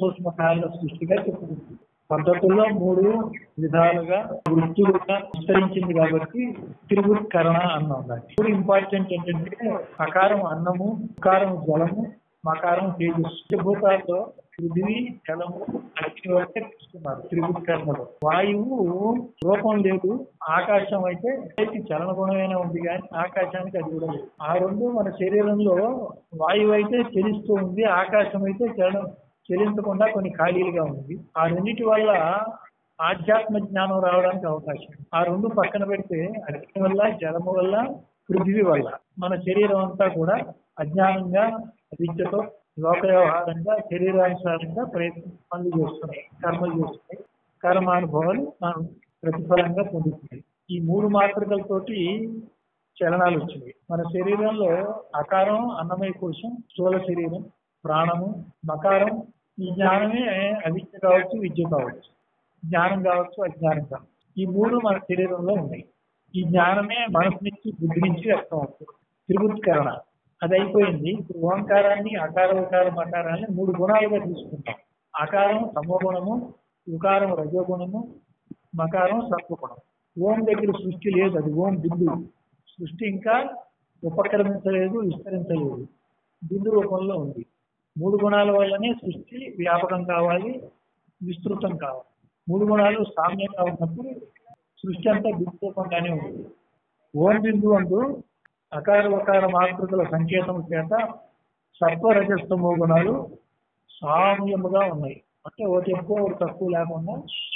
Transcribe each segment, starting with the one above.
సూక్ష్మ కారణ సృష్టిగా చెప్పుకుంటుంది పద్ధతుల్లో మూడు విధాలుగా వృత్తులుగా విస్తరించింది కాబట్టి త్రివృత్కరణ అన్నాం దాన్ని ఇప్పుడు ఇంపార్టెంట్ ఏంటంటే అకారం అన్నము ఉకారం జలము మకారం తేజస్సు భూతాల్లో పృథివీ జలము అగ్ని వరకే తీసుకున్నారు త్రివృత్కరణలో వాయువు రూపం లేదు ఆకాశం అయితే అయితే చలన గుణమైన ఉంది కానీ ఆకాశానికి అది కూడా లేదు ఆ రెండు మన శరీరంలో వాయువు అయితే చలిస్తూ ఉంది ఆకాశం అయితే చలనం చెల్లించకుండా కొన్ని ఖాళీలుగా ఉంది ఆ రెండింటి వల్ల ఆధ్యాత్మ జ్ఞానం రావడానికి అవకాశం ఆ రెండు పక్కన పెడితే అగ్ని వల్ల జలము వల్ల పృథివీ వల్ల మన శరీరం అంతా కూడా అజ్ఞానంగా విద్యతో లోక వ్యవహారంగా శరీరానుసారంగా ప్రయత్నం పనులు చేస్తున్నాయి కర్మలు చేస్తున్నాయి కర్మానుభవాలు మనం ప్రతిఫలంగా పొందుతున్నాయి ఈ మూడు మాత్రికలతోటి చలనాలు వచ్చినాయి మన శరీరంలో అకారం అన్నమయ కోశం స్థూల శరీరం ప్రాణము మకారం ఈ జ్ఞానమే అవిద్య కావచ్చు విద్య కావచ్చు జ్ఞానం కావచ్చు అజ్ఞానం కావచ్చు ఈ మూడు మన శరీరంలో ఉన్నాయి ఈ జ్ఞానమే మనసు నుంచి బుద్ధి నుంచి వ్యక్తం అవుతుంది త్రివృత్కరణ అది అయిపోయింది ఇప్పుడు ఓంకారాన్ని అకార ఉకారం అకారాన్ని మూడు గుణాలుగా తీసుకుంటాం అకారం సమోగుణము ఉకారం రజోగుణము మకారం సత్వగుణం ఓం దగ్గర సృష్టి లేదు అది ఓం బిందువు సృష్టి ఇంకా ఉపక్రమించలేదు విస్తరించలేదు బిందు రూపంలో ఉంది మూడు గుణాల వల్లనే సృష్టి వ్యాపకం కావాలి విస్తృతం కావాలి మూడు గుణాలు సామ్యంగా ఉన్నప్పుడు సృష్టి అంతా బిందు రూపంగానే ఉంది ఓం బిందు అందు అకార ఉకార మాతృకల సంకేతం చేత సత్వ రజస్తమో గుణాలు సామ్యముగా ఉన్నాయి అంటే ఒకటి ఎక్కువ ఒకటి తక్కువ లేకుండా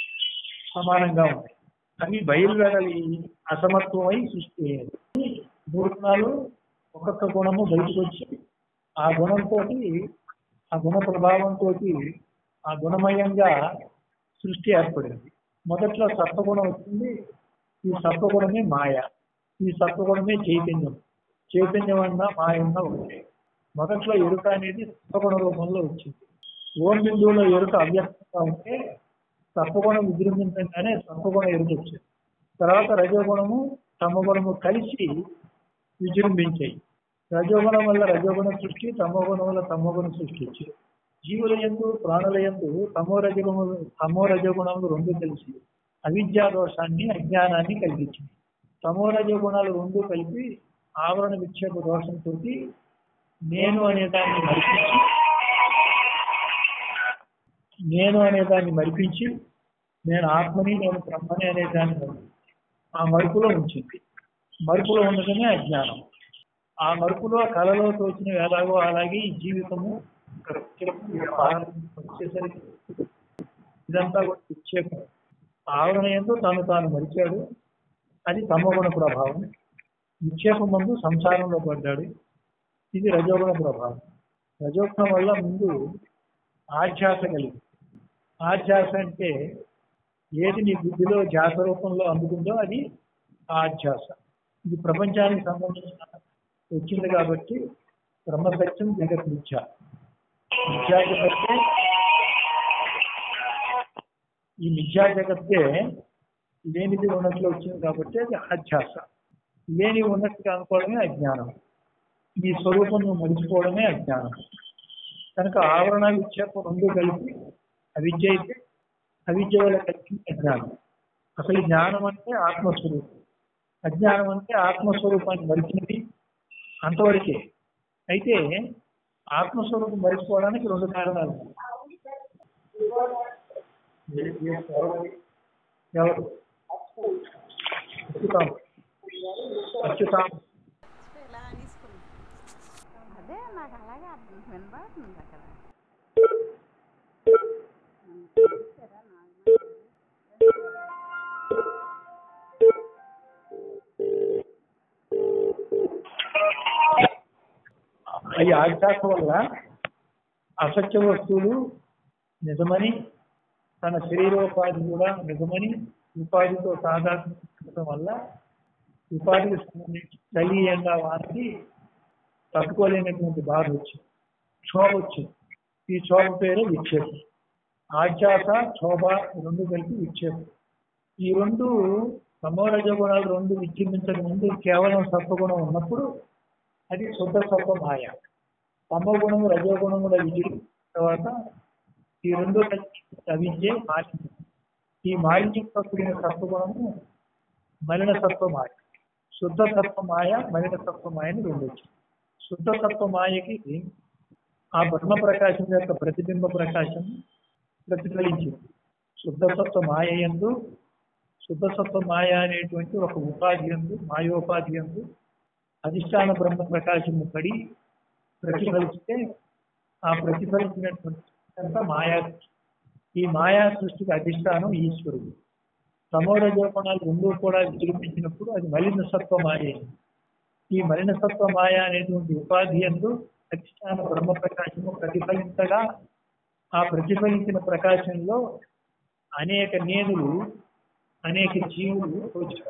సమానంగా ఉన్నాయి అవి బయలువెడలి అసమత్వమై సృష్టి అయ్యాయి. మూడు గుణాలు ఒక్కొక్క గుణము బయటకు వచ్చి ఆ గుణంతో ఆ గుణ ప్రభావంతో ఆ గుణమయంగా సృష్టి ఏర్పడింది మొదట్లో సత్వగుణం వచ్చింది ఈ సత్వగుణమే మాయ ఈ సత్వగుణమే చైతన్యం చైతన్యం అన్నా మాయ అన్నా ఒకటే మొదట్లో ఎరుక అనేది సత్వగుణ రూపంలో వచ్చింది ఓం బిందువులో ఎరుక అవ్యక్తంగా ఉంటే సత్వగుణం విజృంభించగానే సత్వగుణ ఎరుక వచ్చింది తర్వాత రజోగుణము తమగుణము కలిసి విజృంభించాయి రజోగుణం వల్ల రజోగుణ సృష్టి తమోగుణం వల్ల తమోగుణ సృష్టి వచ్చింది జీవుల ఎందు ప్రాణుల ఎందు తమో రజగుణములు తమో రజగుణములు రెండు కలిసి అవిద్యా దోషాన్ని అజ్ఞానాన్ని కలిగించింది తమో రజగుణాలు రెండు కలిపి ఆవరణ విక్షేప దోషంతో నేను అనే దాన్ని మరిపించి నేను అనే దాన్ని మరిపించి నేను ఆత్మని నేను బ్రహ్మని అనే దాన్ని మరిపించి ఆ మరుపులో ఉంచింది మరుపులో ఉండటమే అజ్ఞానం ఆ మరుపులో కళలో తోచిన ఎలాగో అలాగే ఈ జీవితము వచ్చేసరికి ఇదంతా కూడా విక్షేపం ఆవరణ ఎందు తాను తాను మరిచాడు అది తమగుణ ప్రభావం విక్షేపం ముందు సంసారంలో పడ్డాడు ఇది రజోగుణ ప్రభావం రజోగుణం వల్ల ముందు ఆధ్యాస కలిగి ఆధ్యాస అంటే ఏది నీ బుద్ధిలో ధ్యాస రూపంలో అందుకుందో అది ఆధ్యాస ఇది ప్రపంచానికి సంబంధించిన వచ్చింది కాబట్టి బ్రహ్మసత్యం జగత్ మిథ్య మిథ్యా జగత్తే ఈ మిథ్యా జగత్తే లేనిది ఉన్నట్లు వచ్చింది కాబట్టి అది అధ్యాస లేని ఉన్నట్టుగా అనుకోవడమే అజ్ఞానం ఈ స్వరూపం నువ్వు మరిచిపోవడమే అజ్ఞానం కనుక ఆవరణ విక్షేపం రెండు కలిపి అవిద్య అయితే అవిద్య వల్ల కలిసి అజ్ఞానం అసలు జ్ఞానం అంటే ఆత్మస్వరూపం అజ్ఞానం అంటే ఆత్మస్వరూపాన్ని మరిచినది అంతవరకే అయితే ఆత్మస్వరూపం మరిచిపోవడానికి రెండు కారణాలు ఎవరు అచ్యుతాం అచ్యుతాం ఇలా అనేసుకున్నాం అదే నాకు అలాగే అర్థం వినబడుతుంది అక్కడ సరే నాకు ఈ ఆధ్యాస వల్ల అసత్య వస్తువులు నిజమని తన శరీరోపాధి కూడా నిజమని ఉపాధితో సాధారణ వల్ల ఉపాధికి సంబంధించి చలి ఎండ వారికి తట్టుకోలేనటువంటి బాధ వచ్చింది క్షోభ వచ్చింది ఈ క్షోభ పేరే విక్షేపం ఆధ్యాస క్షోభ రెండు కలిపి విక్షేపం ఈ రెండు సమోరజ గుణాలు రెండు విచ్ఛిన్నించక ముందు కేవలం సత్వగుణం ఉన్నప్పుడు అది శుద్ధ సత్వ మాయ తమో గుణము రజోగుణముల విజయం తర్వాత ఈ రెండు కలిసి లభించే మాలిన్యం ఈ మాలిన్యంతో కూడిన సత్వగుణము మలిన సత్వ మాయ శుద్ధ సత్వ మాయ మలిన సత్వ మాయ అని రెండు వచ్చాయి శుద్ధ సత్వ మాయకి ఆ బ్రహ్మ ప్రకాశం యొక్క ప్రతిబింబ ప్రకాశం ప్రతిఫలించింది శుద్ధ సత్వ మాయ ఎందు శుద్ధ సత్వ మాయ అనేటువంటి ఒక ఉపాధి ఎందు మాయోపాధి ఎందు అధిష్టాన బ్రహ్మ ప్రకాశము పడి ప్రతిఫలిస్తే ఆ ప్రతిఫలించినటువంటి అంతా మాయా సృష్టి. ఈ మాయా సృష్టికి అధిష్టానం ఈశ్వరుడు సమోరజోపణాలు రెండూ కూడా విజృంభించినప్పుడు అది మలిన సత్వ మాయ అయింది. ఈ మలిన సత్వ మాయ అనేటువంటి ఉపాధి ఎందు అధిష్టాన బ్రహ్మ ప్రకాశము ప్రతిఫలించగా ఆ ప్రతిఫలించిన ప్రకాశంలో అనేక నేనులు అనేక జీవులు వచ్చారు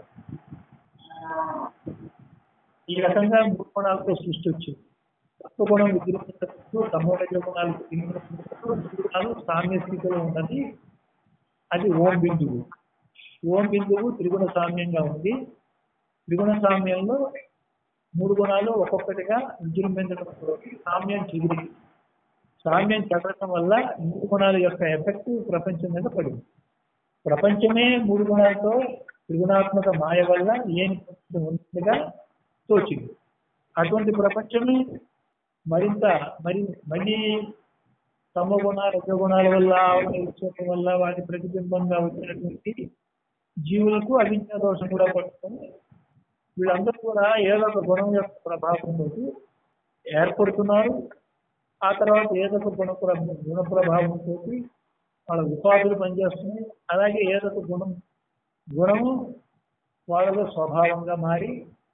ఈ రకంగా మూడు గుణాలతో సృష్టి వచ్చింది సత్వగుణం విజృంభించటప్పుడు సమోరజ గుణాలు విజృంభించటప్పుడు మూడు గుణాలు సామ్య స్థితిలో ఉన్నది అది ఓం బిందువు ఓం బిందువు త్రిగుణ సామ్యంగా ఉంది త్రిగుణ సామ్యంలో మూడు గుణాలు ఒక్కొక్కటిగా విజృంభించడంతో సామ్యం చెదిరింది సామ్యం చెదరటం వల్ల మూడు గుణాల యొక్క ఎఫెక్ట్ ప్రపంచం మీద పడింది ప్రపంచమే మూడు గుణాలతో త్రిగుణాత్మక మాయ వల్ల లేని ప్రపంచం ఉన్నట్టుగా తోచింది అటువంటి ప్రపంచమే మరింత మరి మళ్ళీ తమగుణ రజగుణాల వల్ల ఆవరించడం వల్ల వాటి ప్రతిబింబంగా వచ్చినటువంటి జీవులకు అవిజ్ఞా దోషం కూడా పడుతుంది వీళ్ళందరూ కూడా ఏదో ఒక గుణం యొక్క ప్రభావంతో ఏర్పడుతున్నారు ఆ తర్వాత ఏదో ఒక గుణ ప్రభ- గుణ ప్రభావంతో వాళ్ళ ఉపాధులు పనిచేస్తున్నాయి అలాగే ఏదో ఒక గుణం గుణము వాళ్ళలో స్వభావంగా మారి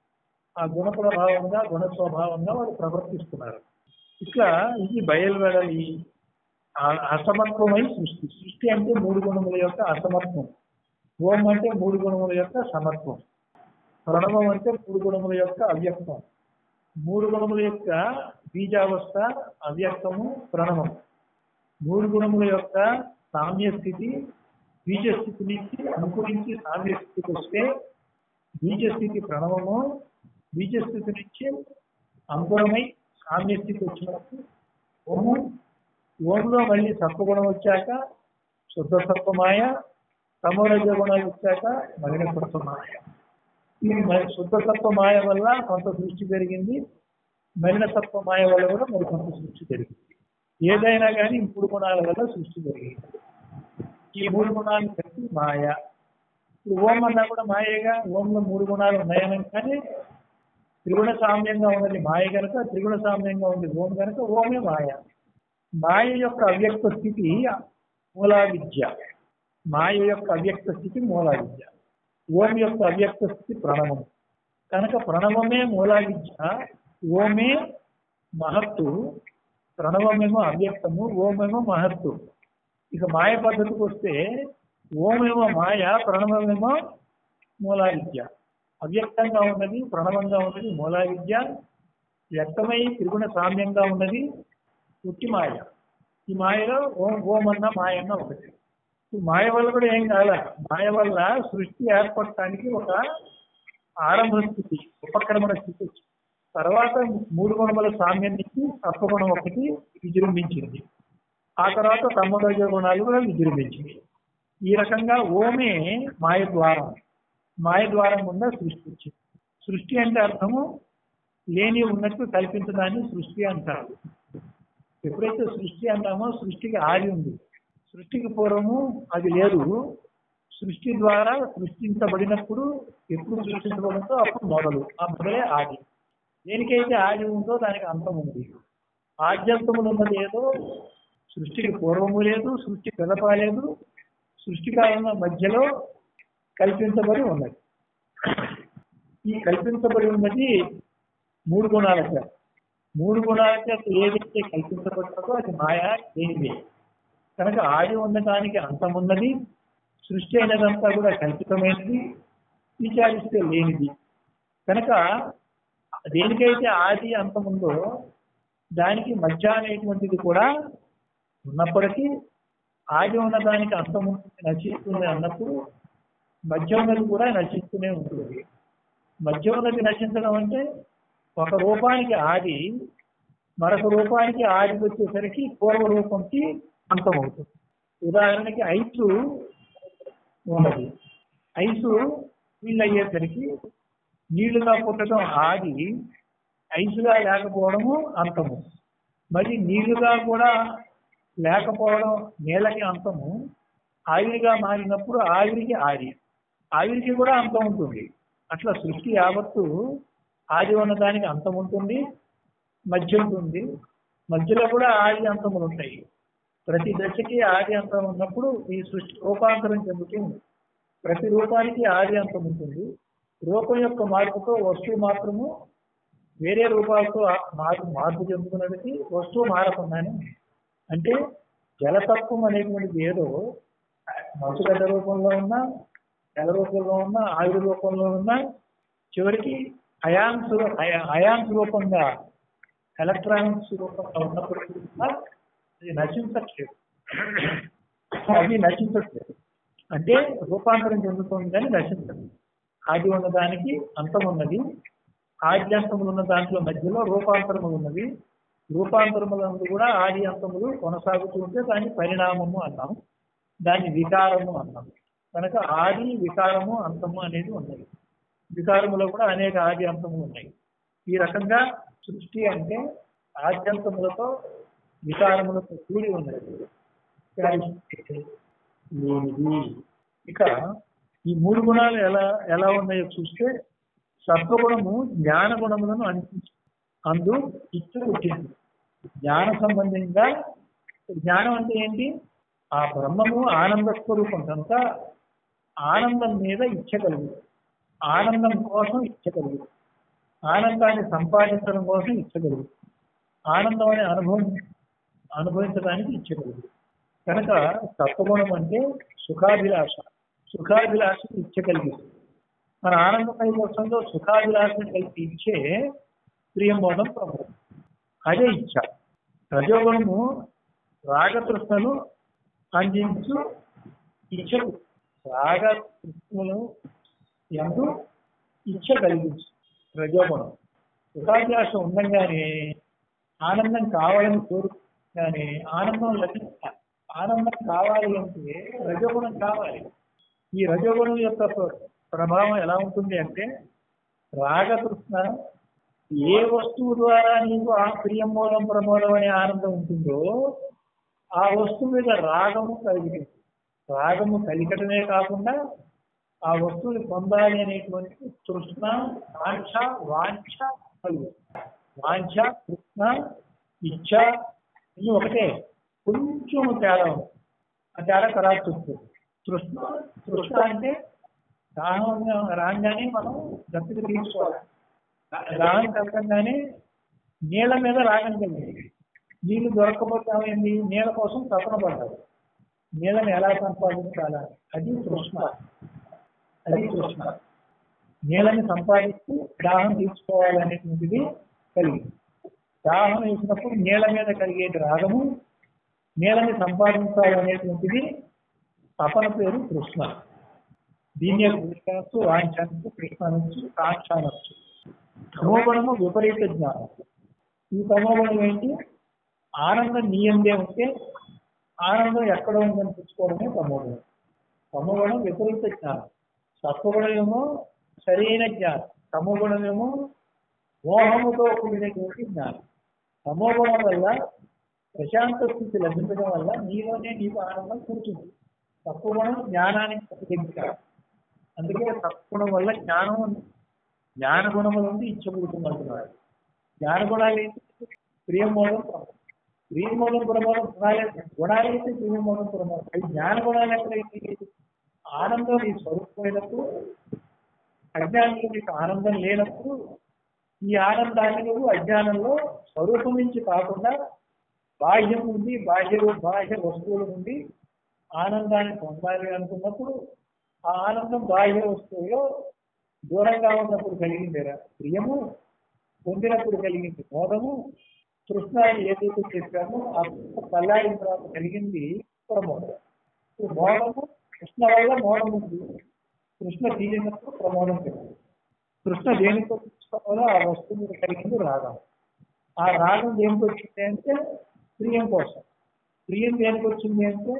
ఆ గుణ ప్రభావంగా గుణ స్వభావంగా వాళ్ళు ప్రవర్తిస్తున్నారు ఇట్లా ఇది బయలువెడలి ఆ అసమత్వమై సృష్టి సృష్టి అంటే మూడు గుణముల యొక్క అసమత్వం ఓం అంటే మూడు గుణముల యొక్క సమత్వం ప్రణవం అంటే మూడు గుణముల యొక్క అవ్యక్తం మూడు గుణముల యొక్క బీజావస్థ అవ్యక్తము ప్రణవం మూడు గుణముల యొక్క సామ్య స్థితి బీజ స్థితి నుంచి అనుకూలించి సామ్య స్థితికి వస్తే బీజ స్థితి ప్రణవము బీజ స్థితి నుంచి అంకురమై సామ్య స్థితి వచ్చినప్పుడు ఓము ఓంలో మళ్ళీ సత్వగుణం వచ్చాక శుద్ధ సత్వమాయ సమరజ గుణాలు వచ్చాక మలిన సత్వమాయ ఈ మ- శుద్ధ సత్వమాయ వల్ల కొంత సృష్టి జరిగింది మలిన సత్వమాయ వల్ల కూడా మరి కొంత సృష్టి జరిగింది ఏదైనా కానీ ఈ మూడు గుణాల వల్ల సృష్టి జరిగింది ఈ మూడు గుణాలు కలిసి మాయ ఇప్పుడు ఓం అన్నా కూడా మాయేగా ఓంలో మూడు గుణాలు ఉన్నాయని కానీ త్రిగుణ సామ్యంగా ఉన్నది మాయ కనుక త్రిగుణ సామ్యంగా ఉంది ఓం కనుక ఓమే మాయ మాయ యొక్క అవ్యక్త స్థితి మూలా విద్య మాయ యొక్క అవ్యక్త స్థితి మూలా విద్య ఓం యొక్క అవ్యక్త స్థితి ప్రణవం కనుక ప్రణవమే మూలా విద్య ఓమే మహత్తు ప్రణవమేమో అవ్యక్తము ఓమేమో మహత్తు ఇక మాయ పద్ధతికి వస్తే ఓమేమో మాయ ప్రణవమేమో మూలా విద్య అవ్యక్తంగా ఉన్నది ప్రణవంగా ఉన్నది మూలా విద్య వ్యక్తమై త్రిగుణ సామ్యంగా ఉన్నది ఉట్టి మాయ ఈ మాయలో ఓం ఓం అన్న మాయ అన్న ఒకటి ఈ మాయ వల్ల కూడా ఏం కాల మాయ వల్ల సృష్టి ఏర్పడటానికి ఒక ఆరంభ స్థితి ఉపక్రమణ స్థితి వచ్చింది తర్వాత మూడు గుణముల సామ్యం నుంచి సత్వగుణం ఒకటి విజృంభించింది ఆ తర్వాత తమ్మరజ గుణాలు కూడా విజృంభించింది ఈ రకంగా ఓమే మాయ ద్వారం మాయ ద్వారం గుండా సృష్టి వచ్చింది సృష్టి అంటే అర్థము లేని ఉన్నట్టు కల్పించడాన్ని సృష్టి అంటారు ఎప్పుడైతే సృష్టి అన్నామో సృష్టికి ఆది ఉంది సృష్టికి పూర్వము అది లేదు సృష్టి ద్వారా సృష్టించబడినప్పుడు ఎప్పుడు సృష్టించబడిందో అప్పుడు మొదలు ఆ మొదలే ఆది దేనికైతే ఆది ఉందో దానికి అంతం ఉంది ఆద్యంతములు ఉన్నది ఏదో సృష్టికి పూర్వము లేదు సృష్టి పిదప లేదు సృష్టి కాలంలో మధ్యలో కల్పించబడి ఉన్నది ఈ కల్పించబడి ఉన్నది మూడు గుణాల చేత మూడు గుణాల చేత ఏదైతే కల్పించబడుతుందో అది మాయా దేనిదే కనుక ఆది ఉండటానికి అంతం ఉన్నది సృష్టి అయినదంతా కూడా కల్పితమైనది విచారిస్తే లేనిది కనుక దేనికైతే ఆది అంతం ఉందో దానికి మధ్య అనేటువంటిది కూడా ఉన్నప్పటికీ ఆది ఉన్న దానికి అంతం ఉంటుంది నశిస్తుంది అన్నప్పుడు మధ్య ఉన్నది కూడా నశిస్తూనే ఉంటుంది మధ్య ఉన్నది నశించడం అంటే ఒక రూపానికి ఆది మరొక రూపానికి ఆది వచ్చేసరికి పూర్వ రూపంకి అంతం అవుతుంది ఉదాహరణకి ఐసు ఉన్నది ఐసు నీళ్ళు అయ్యేసరికి నీళ్లుగా పుట్టడం ఆది ఐసుగా లేకపోవడము అంతము మరి నీళ్లుగా కూడా లేకపోవడం నీళ్ళకి అంతము ఆవిరిగా మారినప్పుడు ఆవిరికి ఆది ఆవిరికి కూడా అంతం ఉంటుంది అట్లా సృష్టి యావత్తు ఆది ఉన్నదానికి అంతం ఉంటుంది మధ్య ఉంటుంది మధ్యలో కూడా ఆది అంతములు ఉంటాయి ప్రతి దశకి ఆది అంతం ఉన్నప్పుడు ఈ సృష్టి రూపాంతరం చెందుతుంది ప్రతి రూపానికి ఆది అంతం ఉంటుంది రూపం యొక్క మార్పుతో వస్తువు మాత్రము వేరే రూపాలతో మార్పు మార్పు చెందుతున్నది వస్తువు మారకుండానే అంటే జలతత్వం అనేటువంటిది ఏదో మసుగడ్డ రూపంలో ఉన్న జల రూపంలో ఉన్న ఆవిరి రూపంలో ఉన్న చివరికి అయాన్స్ రూ- అయా- అయాన్స్ రూపంగా ఎలక్ట్రానిక్స్ రూపంగా ఉన్నప్పటికీ కూడా అది నశించట్లేదు అది నశించట్లేదు అంటే రూపాంతరం చెందుతుంది కానీ నశించదు ఆది ఉన్నదానికి అంతం ఉన్నది ఆద్యంతములు ఉన్న దాంట్లో మధ్యలో రూపాంతరములు ఉన్నవి రూపాంతరములందు కూడా ఆది అంతములు కొనసాగుతూ ఉంటే దాన్ని పరిణామము అన్నాము దాన్ని వికారము అన్నాము కనుక ఆది వికారము అంతము అనేది ఉన్నది వికారములో కూడా అనేక ఆది అంతములు ఉన్నాయి ఈ రకంగా సృష్టి అంటే ఆద్యంతములతో వికారములతో కూడి ఉన్నది లేనిది ఇక ఈ మూడు గుణాలు ఎలా ఎలా ఉన్నాయో చూస్తే సత్వగుణము జ్ఞాన గుణములను అనిపించి అందు ఇచ్చ పుట్టింది జ్ఞాన సంబంధంగా జ్ఞానం అంటే ఏంటి ఆ బ్రహ్మము ఆనంద స్వరూపం కనుక ఆనందం మీద ఇచ్చ కలుగు ఆనందం కోసం ఇచ్చ కలుగు ఆనందాన్ని సంపాదించడం కోసం ఇచ్చ కలుగు ఆనందం అనే అనుభవం అనుభవించడానికి ఇచ్చ కలుగు కనుక సత్వగుణం అంటే సుఖాభిలాష సుఖాభిలాషకి ఇచ్చ కలిగిస్తుంది మన ఆనందమయ కోసంలో సుఖాభిలాషను కలిపి ఇచ్చే ప్రియంబోధం ప్రమోదం అదే ఇచ్చ రజోగుణము రాగతృష్ణను అందించు ఇచ్చలు రాగతృష్ణను ఎందు ఇచ్చ కలిగించు రజోగుణం సుఖాభిలాష ఉండంగానే ఆనందం కావాలని కోరుకుంటే ఆనందం లభించాలి ఆనందం కావాలి అంటే రజోగుణం కావాలి ఈ రజోగుణం యొక్క ప్ర- ప్రభావం ఎలా ఉంటుంది అంటే రాగతృష్ణ ఏ వస్తువు ద్వారా నీకు ఆ ప్రియం మూలం ప్రమోదం అనే ఆనందం ఉంటుందో ఆ వస్తువు మీద రాగము కలిగి రాగము కలిగటమే కాకుండా ఆ వస్తువుని పొందాలి అనేటువంటి తృష్ణ వాంఛ వాంఛ కలుగుతుంది వాంఛ తృష్ణ ఇచ్ఛ ఇవి ఒకటే కొంచెం తేడా ఉంది ఆ తేడా తర్వాత చూస్తుంది తృష్ణ తృష్ణ అంటే దాహం రాగానే మనం గట్టిగా తీసుకోవాలి దాహం కలగంగానే నీళ్ళ మీద రాగం కలిగింది నీళ్లు దొరకకపోతే ఏమైంది నీళ్ళ కోసం తపన పడ్డారు నీళ్ళని ఎలా సంపాదించాలా అది తృష్ణ అది తృష్ణ నీళ్ళని సంపాదిస్తూ దాహం తీసుకోవాలనేటువంటిది కలిగింది దాహం వేసినప్పుడు నీళ్ళ మీద కలిగేది రాగము నీళ్ళని సంపాదించాలనేటువంటిది తపన పేరు కృష్ణ దీన్ని కృష్ణనొచ్చు వాంఛనొచ్చు కృష్ణనొచ్చు కాంక్షనొచ్చు తమోగుణము విపరీత జ్ఞానం ఈ తమోగుణం ఏంటి ఆనందం నీయందే ఉంటే ఆనందం ఎక్కడ ఉందని తెచ్చుకోవడమే తమోగుణం తమోగుణం విపరీత జ్ఞానం సత్వగుణమేమో సరైన జ్ఞానం తమోగుణమేమో మోహముతో కూడినటువంటి జ్ఞానం తమోగుణం వల్ల ప్రశాంత స్థితి లభించడం వల్ల నీలోనే నీకు ఆనందం కూర్చుంది తత్వగుణం జ్ఞానానికి ప్రతిగించాలి అందుకే తత్వగుణం వల్ల జ్ఞానం ఉంది జ్ఞాన గుణముల నుండి ఇచ్చబడుతుంది అంటున్నారు జ్ఞాన గుణాలు ఏంటి ప్రియమూలం ప్రమోదం ప్రియమూలం ప్రమోదం గుణాలే గుణాలైతే ప్రియమూలం ప్రమోదం అవి జ్ఞాన గుణాలు ఎక్కడైతే ఆనందం నీ స్వరూపమైనప్పుడు అజ్ఞానంలో నీకు ఆనందం లేనప్పుడు ఈ ఆనందాన్ని నువ్వు అజ్ఞానంలో స్వరూపం నుంచి కాకుండా బాహ్యం నుండి బాహ్య బాహ్య వస్తువుల నుండి ఆనందాన్ని పొందాలి అనుకున్నప్పుడు ఆ ఆనందం బాహ్య వస్తువులో దూరంగా ఉన్నప్పుడు కలిగిందిరా ప్రియము పొందినప్పుడు కలిగింది మోదము తృష్ణ ఏదైతే చెప్పామో ఆ తృష్ణ పల్లాడిన తర్వాత కలిగింది ప్రమోదం ఇప్పుడు మోదము కృష్ణ వల్ల మోదం ఉంది కృష్ణ తీరినప్పుడు ప్రమోదం కలిగింది కృష్ణ దేనితో తీసుకోవాలో ఆ వస్తువు మీద కలిగింది రాగం ఆ రాగం దేనికి వచ్చింది అంటే ప్రియం కోసం ప్రియం దేనికి వచ్చింది అంటే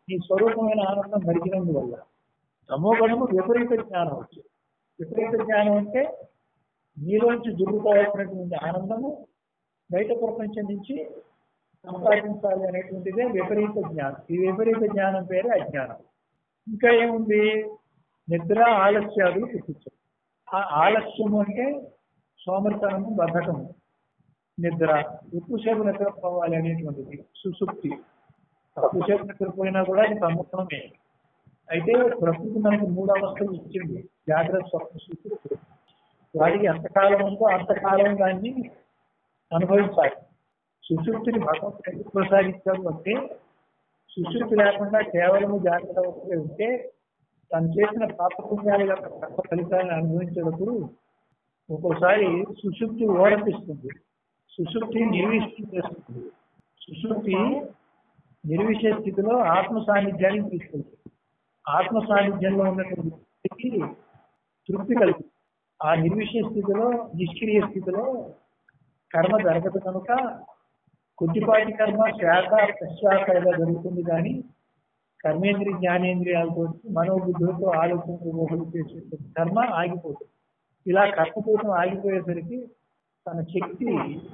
నీ స్వరూపమైన ఆనందం మరిచినందువల్ల తమోగుణము విపరీత జ్ఞానం వచ్చింది విపరీత జ్ఞానం అంటే నీలోంచి దుర్గుకోవాల్సినటువంటి ఆనందము బయట ప్రపంచం నుంచి సంపాదించాలి అనేటువంటిదే విపరీత జ్ఞానం ఈ విపరీత జ్ఞానం పేరే అజ్ఞానం ఇంకా ఏముంది నిద్ర ఆలస్యాదులు పుట్టించు ఆ ఆలస్యము అంటే సోమరితనము బద్ధకము నిద్ర ఎక్కువసేపు నిద్రపోవాలి అనేటువంటిది సుసుప్తి తక్కువసేపు నిద్రపోయినా కూడా అది సముద్రమే అయితే ప్రకృతి మనకి మూడు అవస్థలు ఇచ్చింది జాగ్రత్త స్వప్న సుశుక్తి వాడికి ఎంతకాలం ఉందో అంతకాలం దాన్ని అనుభవించాలి సుశుక్తిని భగవంతుడు ఎందుకు ప్రసాదించాడు అంటే సుశుక్తి లేకుండా కేవలము జాగ్రత్త అవస్థలే ఉంటే తను చేసిన పాపపుణ్యాల యొక్క తక్కువ ఫలితాలను అనుభవించేటప్పుడు ఒక్కోసారి సుశుక్తి ఓరపిస్తుంది సుశుక్తి నిర్విష్టి చేస్తుంది సుశుక్తి నిర్విషయ స్థితిలో ఆత్మ సాన్నిధ్యానికి తీసుకెళ్తుంది ఆత్మ సాన్నిధ్యంలో ఉన్నటువంటి వ్యక్తికి తృప్తి కలుగుతుంది ఆ నిర్విషయ స్థితిలో నిష్క్రియ స్థితిలో కర్మ జరగదు కనుక కొద్దిపాటి కర్మ శాఖ ప్రశాఖ ఇలా జరుగుతుంది కానీ కర్మేంద్రియ జ్ఞానేంద్రియాలతో మనోబుద్ధులతో ఆలోచనలు ఊహలు చేసే కర్మ ఆగిపోతుంది ఇలా కర్మ కోసం ఆగిపోయేసరికి తన శక్తి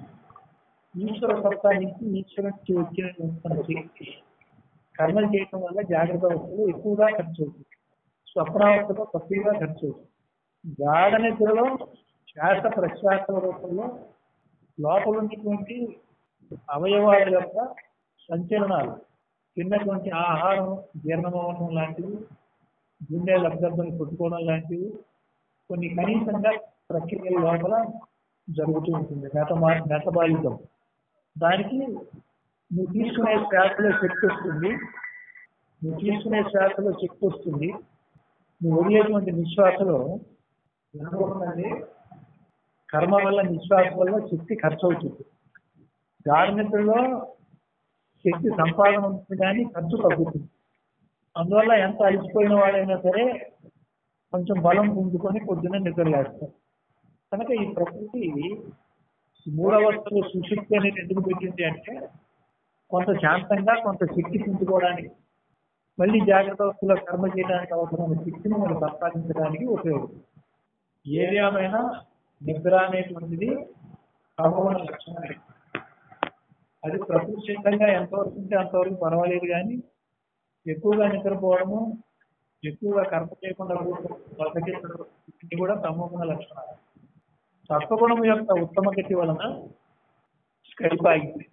ఈశ్వర సత్తా నుంచి ఈశ్వరునికి వచ్చినటువంటి తన శక్తి కర్మలు చేయడం వల్ల జాగ్రత్త అవస్థలు ఎక్కువగా ఖర్చు అవుతుంది స్వప్నావస్థలో తక్కువగా ఖర్చు అవుతుంది గాఢ నిద్రలో శ్వాస ప్రశ్వాసల రూపంలో లోపల ఉన్నటువంటి అవయవాల యొక్క సంచలనాలు తిన్నటువంటి ఆహారం జీర్ణమవడం లాంటివి గుండె లబ్ధబ్బని కొట్టుకోవడం లాంటివి కొన్ని కనీసంగా ప్రక్రియల లోపల జరుగుతూ ఉంటుంది మెటమా మెటబాలిజం దానికి నువ్వు తీసుకునే శ్వాసలో శక్తి వస్తుంది నువ్వు తీసుకునే శ్వాసలో శక్తి వస్తుంది నువ్వు వదిలేటువంటి నిశ్వాసలో ఏమవుతుందండి కర్మ వల్ల నిశ్వాస వల్ల శక్తి ఖర్చు అవుతుంది గాఢ నిద్రలో శక్తి సంపాదన ఉంటుంది కానీ ఖర్చు తగ్గుతుంది అందువల్ల ఎంత అలసిపోయిన వాడైనా సరే కొంచెం బలం పుంజుకొని పొద్దున్న నిద్రలేస్తారు కనుక ఈ ప్రకృతి ఈ మూడవస్థలో సుశక్తి అనేది ఎందుకు పెట్టింది అంటే కొంత శాంతంగా కొంత శక్తి పుంజుకోవడానికి మళ్ళీ జాగ్రత్త అవస్థలో కర్మ చేయడానికి అవసరమైన శక్తిని మనం సంపాదించడానికి ఉపయోగపడుతుంది ఏదేమైనా నిద్ర అనేటువంటిది కర్మగుణ లక్షణమే అది ప్రకృతి సిద్ధంగా ఎంతవరకు ఉంటే అంతవరకు పర్వాలేదు కానీ ఎక్కువగా నిద్రపోవడము ఎక్కువగా కర్మ చేయకుండా బతకించడం ఇవి కూడా తమోగుణ లక్షణాలు సత్వగుణం యొక్క ఉత్తమ గతి వలన స్కైప్ ఆగింది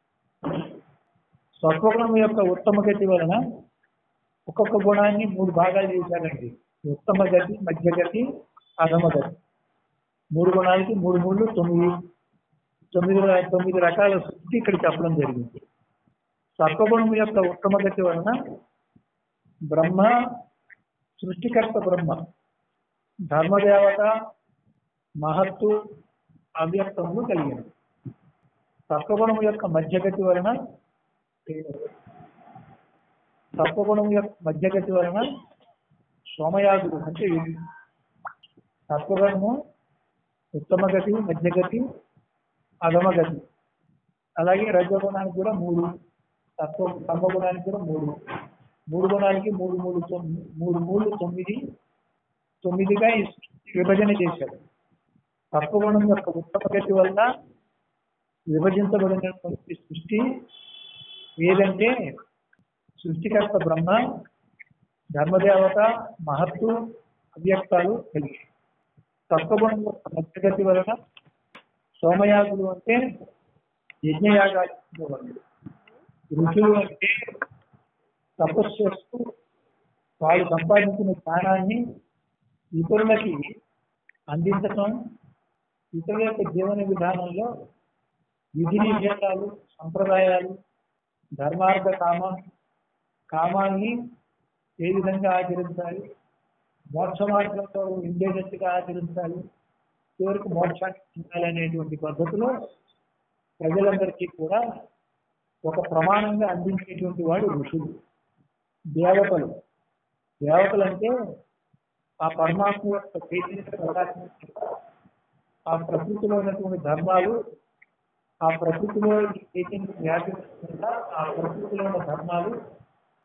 సత్వగుణం యొక్క ఉత్తమ గతి వలన ఒక్కొక్క గుణాన్ని మూడు భాగాలు చేశారండి ఉత్తమ గతి మధ్య గతి అధమ గతి మూడు గుణాలకి మూడు మూడు తొమ్మిది తొమ్మిది ర- తొమ్మిది రకాల శుద్ధి ఇక్కడ చెప్పడం జరిగింది సత్వగుణం యొక్క ఉత్తమ గతి వలన బ్రహ్మ సృష్టికర్త బ్రహ్మ ధర్మదేవత మహత్తు అవ్యక్తములు కలిగినది సత్వగుణం యొక్క మధ్యగతి వలన సత్వగుణం యొక్క మధ్యగతి వలన సోమయాగుడు అంటే ఇది. సత్వగుణము ఉత్తమ గతి మధ్యగతి అధమగతి అలాగే రజగుణానికి కూడా మూడు తత్వ తమగుణానికి కూడా మూడు మూడు గుణాలకి మూడు మూడు తొమ్మిది మూడు మూడు తొమ్మిది తొమ్మిదిగా ఈ విభజన చేశారు తత్వగుణం యొక్క ఉత్తమ గతి వల్ల విభజించబడినటువంటి సృష్టి ఏదంటే సృష్టికర్త బ్రహ్మ ధర్మదేవత మహత్తు అవ్యక్తాలు కలిగి తత్వగుణం యొక్క మధ్యగతి వలన సోమయాగులు అంటే యజ్ఞయాగాలు చేసేవాళ్ళు. ఋషులు అంటే తపస్సు చేస్తూ వాళ్ళు సంపాదించిన జ్ఞానాన్ని ఇతరులకి అందించటం ఇతరుల యొక్క జీవన విధానంలో విధి నిషేధాలు సంప్రదాయాలు ధర్మార్థ కామ కామాన్ని ఏ విధంగా ఆచరించాలి మోక్ష మార్గంలో ఉండేటట్టుగా ఆచరించాలి చివరికి మోక్షాన్ని పొందాలి అనేటువంటి పద్ధతిలో ప్రజలందరికీ కూడా ఒక ప్రమాణంగా అందించేటువంటి వాడు ఋషులు దేవతలు దేవతలు అంటే ఆ పరమాత్మ యొక్క చైతన్య ప్రకాశం చేత ఆ ప్రకృతిలో ఉన్నటువంటి ధర్మాలు ఆ ప్రకృతిలో ఈ చైతన్యం వ్యాపించకుండా ఆ ప్రకృతిలో ఉన్న ధర్మాలు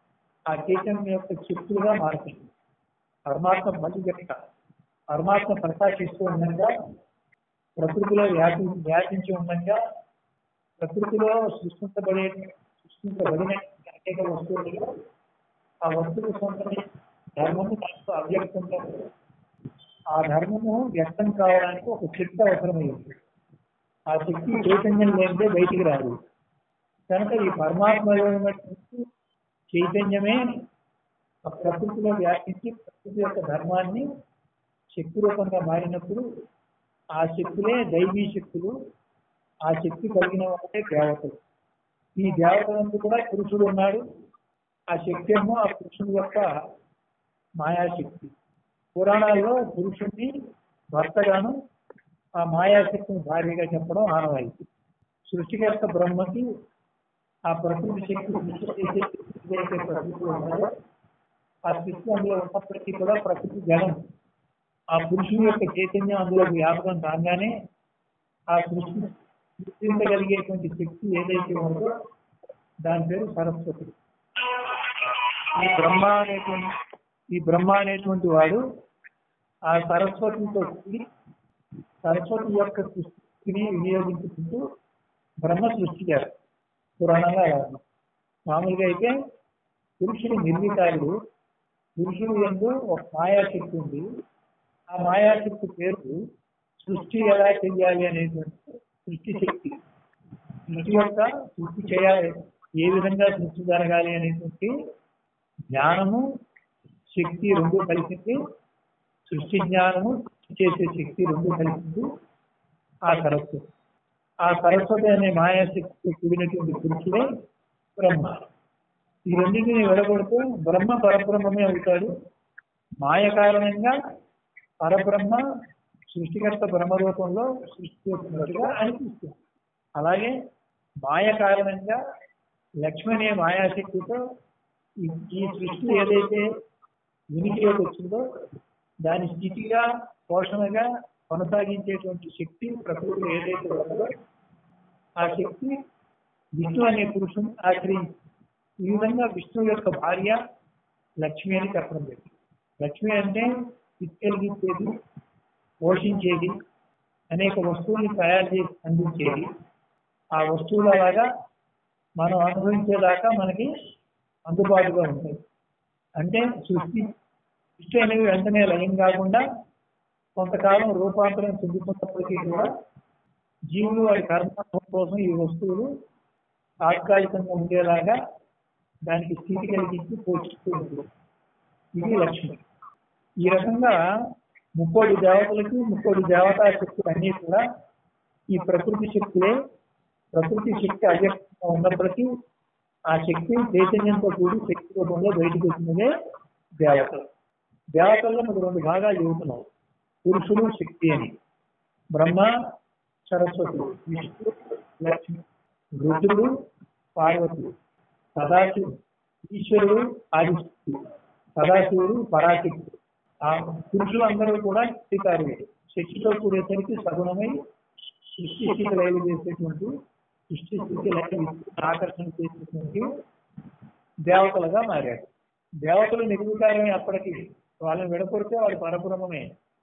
ఆ చైతన్యం యొక్క శక్తులుగా మారుతుంది పరమాత్మ మళ్ళీ చెప్తా పరమాత్మ ప్రకాశిస్తూ ఉండగా ప్రకృతిలో వ్యాపి వ్యాపించి ఉండగా ప్రకృతిలో సృష్టించబడే సృష్టించబడిన అనేక వస్తువులు ఆ వస్తువు సొంతమే ధర్మము దాంట్లో అవ్యక్తంగా ఉంది. ఆ ధర్మము వ్యక్తం కావడానికి ఒక శక్తి అవసరమైంది ఆ శక్తి చైతన్యం లేనిదే బయటికి రాదు కనుక ఈ పరమాత్మలో ఉన్నటువంటి చైతన్యమే ఆ ప్రకృతిలో వ్యాపించి ప్రకృతి యొక్క ధర్మాన్ని శక్తి రూపంగా మారినప్పుడు ఆ శక్తులే దైవీ శక్తులు ఆ శక్తి కలిగిన వాడే దేవతలు ఈ దేవతలందు కూడా పురుషుడు ఉన్నాడు ఆ శక్తి ఏమో ఆ పురుషుని యొక్క మాయాశక్తి పురాణాల్లో పురుషుణ్ణి భర్తగాను ఆ మాయాశక్తిని భార్యగా చెప్పడం ఆనవాయితీ సృష్టికర్త బ్రహ్మకి ఆ ప్రకృతి శక్తి సృష్టి చేసే ఏదైతే ప్రకృతి ఉన్నదో ఆ సృష్టి అందులో ఉన్నప్పటికీ కూడా ప్రకృతి జలం ఆ పురుషుని యొక్క చైతన్యం అందులో వ్యాపకం కాగానే ఆ సృష్టి సృష్టించగలిగేటువంటి శక్తి ఏదైతే ఉందో దాని పేరు సరస్వతి ఈ బ్రహ్మ అనేటువంటి ఈ బ్రహ్మ అనేటువంటి వాడు ఆ సరస్వతితో కూడి సరస్వతి యొక్క సృష్టిని వినియోగించుకుంటూ బ్రహ్మ సృష్టించారు పురాణంగా అలా ఉంది. మామూలుగా అయితే పురుషుడు నిర్మితారుడు పురుషుడు ఎందు ఒక మాయాశక్తి ఉంది ఆ మాయాశక్తి పేరు సృష్టి ఎలా చెయ్యాలి అనేటువంటి సృష్టి శక్తి సృష్టి యొక్క సృష్టి చేయాలి ఏ విధంగా సృష్టి జరగాలి అనేటువంటి జ్ఞానము శక్తి రెండు కలిసింది సృష్టి జ్ఞానము సృష్టి చేసే శక్తి రెండు కలిసింది ఆ సరస్వతి ఆ సరస్వతి అనే మాయాశక్తి కూడినటువంటి పురుషుడే బ్రహ్మ ఈ రెండింటిని విడగొడితే బ్రహ్మ పరబ్రహ్మమే అవుతాడు మాయ కారణంగా పరబ్రహ్మ సృష్టికర్త బ్రహ్మ రూపంలో సృష్టి చేస్తున్నట్టుగా అనిపిస్తుంది అలాగే మాయ కారణంగా లక్ష్మి అనే మాయాశక్తితో ఈ ఈ సృష్టి ఏదైతే ఉనికిలోకి వచ్చిందో దాని స్థితిగా పోషణగా కొనసాగించేటువంటి శక్తి ప్రకృతిలో ఏదైతే ఉన్నదో ఆ శక్తి విష్ణు అనే పురుషుని ఆశ్రయించి ఈ విధంగా విష్ణు యొక్క భార్య లక్ష్మి అని చెప్పడం జరిగింది లక్ష్మి అంటే ఇచ్చేది పోషించేది అనేక వస్తువుల్ని తయారు చేసి అందించేది ఆ వస్తువుల లాగా మనం అనుభవించేదాకా మనకి అందుబాటుగా ఉంటాయి అంటే సృష్టి సృష్టి అనేవి వెంటనే లయం కాకుండా కొంతకాలం రూపాంతరం చెందుతున్నప్పటికీ కూడా జీవులు వారి కర్మ కోసం ఈ వస్తువులు తాత్కాలికంగా ఉండేలాగా దానికి స్థితి కలిగించి పోషిస్తూ ఉంటుంది ఇది లక్ష్మి ఈ రకంగా ముక్కోటి దేవతలకి ముక్కోటి దేవతా శక్తులు అన్నీ కూడా ఈ ప్రకృతి శక్తులే ప్రకృతి శక్తి అవ్యక్తంగా ఉన్నప్పటికీ ఆ శక్తి చైతన్యంతో కూడి శక్తి రూపంలో బయటకు వచ్చినదే దేవతలు దేవతల్లో మనకు రెండు భాగాలు చెబుతున్నాం పురుషుడు శక్తి అని బ్రహ్మ సరస్వతి విష్ణు లక్ష్మి రుద్రుడు పార్వతి సదాశివుడు ఈశ్వరుడు ఆదిశక్తి సదాశివుడు పరాశక్తి ఆ పురుషులు అందరూ కూడా శక్తికారులు శక్తితో కూడేసరికి సగుణమై సృష్టి స్థితి లైలు చేసేటువంటి సృష్టి స్థితి లైలు ఆకర్షణ చేసేటువంటి దేవతలుగా మారారు దేవతలు నిర్వికారమే అప్పటికి వాళ్ళని విడకొడితే వాడు పరబ్రహ్మమే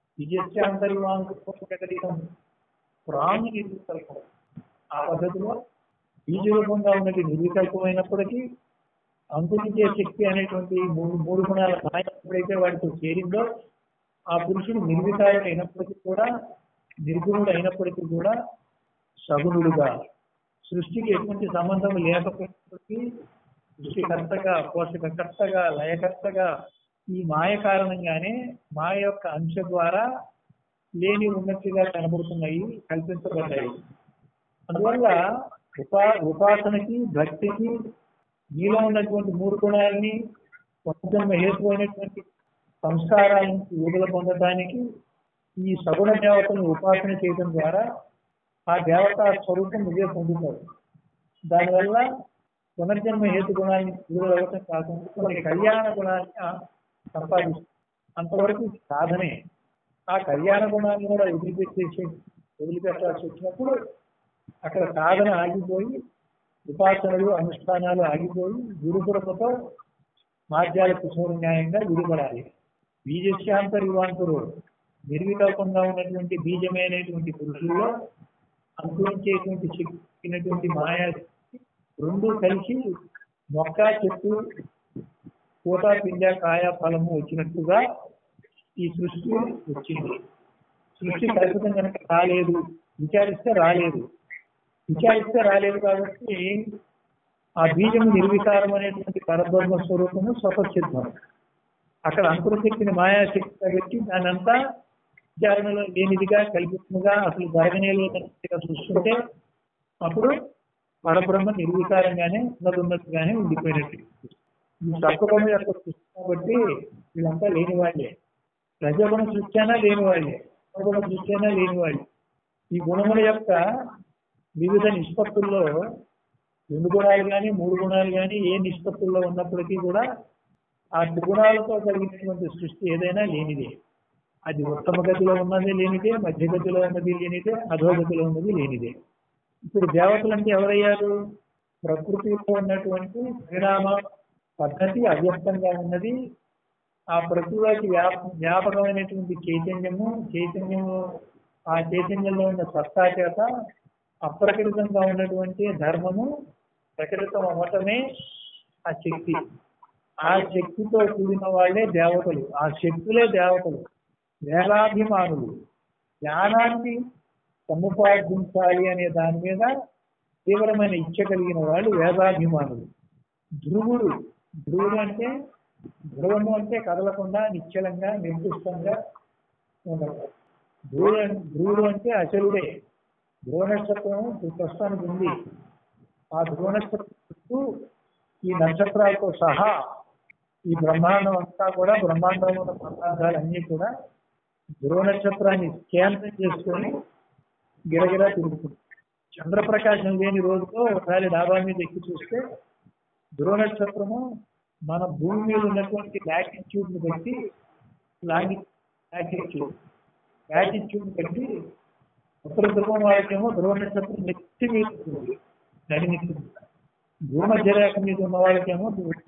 విజస్యాంతరివాంకటం ప్రాణి నిర్వికల్పం ఆ పద్ధతిలో బీజ రూపంగా ఉన్నది నిర్వికల్పమైనప్పటికీ అంకురించే శక్తి అనేటువంటి మూడు మూడు గుణాల మాయ ఎప్పుడైతే వాడితో చేరిందో ఆ పురుషుడు నిర్వికారం అయినప్పటికీ కూడా నిర్గుణుడు అయినప్పటికీ కూడా సగుణుడుగా సృష్టికి ఎటువంటి సంబంధం లేకపోయినప్పటికీ సృష్టికర్తగా పోషకకర్తగా లయకర్తగా ఈ మాయ కారణంగానే మాయ యొక్క అంశ ద్వారా లేని ఉన్నతిగా కనబడుతున్నాయి కల్పించబడ్డాయి అందువల్ల ఉపా ఉపాసనకి భక్తికి నీలో ఉన్నటువంటి మూడు గుణాలని కొంచెం హేతువైనటువంటి సంస్కారాలను విడుదల పొందడానికి ఈ సగుణ దేవతను ఉపాసన చేయడం ద్వారా ఆ దేవత స్వరూపం నువ్వే పొందుతావు దానివల్ల పునర్జన్మ హేతు గుణాన్ని విడుదలవటం కాకుండా కొన్ని కళ్యాణ గుణాన్ని సంపాదిస్తుంది అంతవరకు సాధనే ఆ కళ్యాణ గుణాన్ని కూడా వదిలిపెట్టేసి వదిలిపెట్టాల్సి వచ్చినప్పుడు అక్కడ సాధన ఆగిపోయి ఉపాసనలు అనుష్ఠానాలు ఆగిపోయి గురుపురమతో మాధ్యాల కుశల న్యాయంగా విడిపడాలి బీజశాంతర్ యువాంతరు నిర్వికల్పంగా ఉన్నటువంటి బీజమైనటువంటి పురుషుల్లో అంకురించేటువంటి శక్తినటువంటి మాయా శక్తి రెండు కలిసి మొక్క చెట్టు పూత పిండ కాయ ఫలము వచ్చినట్టుగా ఈ సృష్టి వచ్చింది సృష్టి కల్పితం కనుక రాలేదు విచారిస్తే రాలేదు విచారిస్తే రాలేదు కాబట్టి ఆ బీజము నిర్వికారం అనేటువంటి పరబ్రహ్మ స్వరూపము స్వతసిద్ధం అక్కడ అంకురశక్తిని మాయాశక్తి కాబట్టి దాని అంతా విచారణలో లేనిదిగా కల్పితముగా అసలు జరగనేలేనట్టుగా చూస్తుంటే అప్పుడు పరబ్రహ్మ నిర్వికారంగానే ఉన్నదున్నట్టుగానే ఉండిపోయినట్టు ఈ సత్వగుణం యొక్క సృష్టి కాబట్టి వీళ్ళంతా లేని వాళ్ళే రజగుణ సృష్టి అయినా లేని వాళ్ళే సత్వగుణ సృష్టి అయినా లేని వాళ్ళే ఈ గుణముల యొక్క వివిధ నిష్పత్తుల్లో రెండు గుణాలు కానీ మూడు గుణాలు కానీ ఏ నిష్పత్తుల్లో ఉన్నప్పటికీ కూడా ఆ త్రిగుణాలతో కలిగినటువంటి సృష్టి ఏదైనా లేనిదే అది ఉత్తమ గతిలో ఉన్నది లేనిదే మధ్యగతిలో ఉన్నది లేనిదే అధోగతిలో ఉన్నది లేనిదే ఇప్పుడు దేవతలు అంటే ఎవరయ్యారు ప్రకృతిలో ఉన్నటువంటి పరిణామ పద్ధతి అవ్యక్తంగా ఉన్నది ఆ ప్రకృతిలోకి వ్యాప వ్యాపకమైనటువంటి చైతన్యము చైతన్యము ఆ చైతన్యంలో ఉన్న సత్తా చేత అప్రకృతంగా ఉన్నటువంటి ధర్మము ప్రకృతం అవ్వటమే ఆ శక్తి ఆ శక్తితో కూడిన వాళ్ళే దేవతలు ఆ శక్తులే దేవతలు వేలాభిమానులు జ్ఞానాన్ని సముపార్జించాలి అనే దాని మీద తీవ్రమైన ఇచ్చ కలిగిన వాళ్ళు వేదాభిమానులు ధ్రువుడు ధ్రువుడు అంటే ధ్రువము అంటే కదలకుండా నిశ్చలంగా నిర్దిష్టంగా ఉండడం ధ్రువుడు అం- ధ్రువుడు అంటే అచలుడే ధ్రువ నక్షత్రం ప్రస్తుతానికి ఉంది ఆ ధ్రువ నక్షత్రం చుట్టూ ఈ నక్షత్రాలతో సహా ఈ బ్రహ్మాండం అంతా కూడా బ్రహ్మాండంలో ఉన్న పదార్థాలన్నీ కూడా ధ్రువ నక్షత్రాన్ని కేంద్రం చేసుకొని గిరగిరా తిరుగుతుంది చంద్రప్రకాశం లేని రోజుతో ఒకసారి డాబా మీద ఎక్కి చూస్తే ధ్రువ నక్షత్రము మన భూమి మీద ఉన్నటువంటి లాటిట్యూడ్ ని బట్టి లాంగి లాటిట్యూడ్ లాటిట్యూడ్ బట్టి ఉత్తర ధ్రువం వాళ్ళకేమో ధ్రువ నక్షత్రం నెత్తి మీద ఉంటుంది నడిమిస్తుంది భూమధ్య రేఖ మీద ఉన్న వాళ్ళకేమో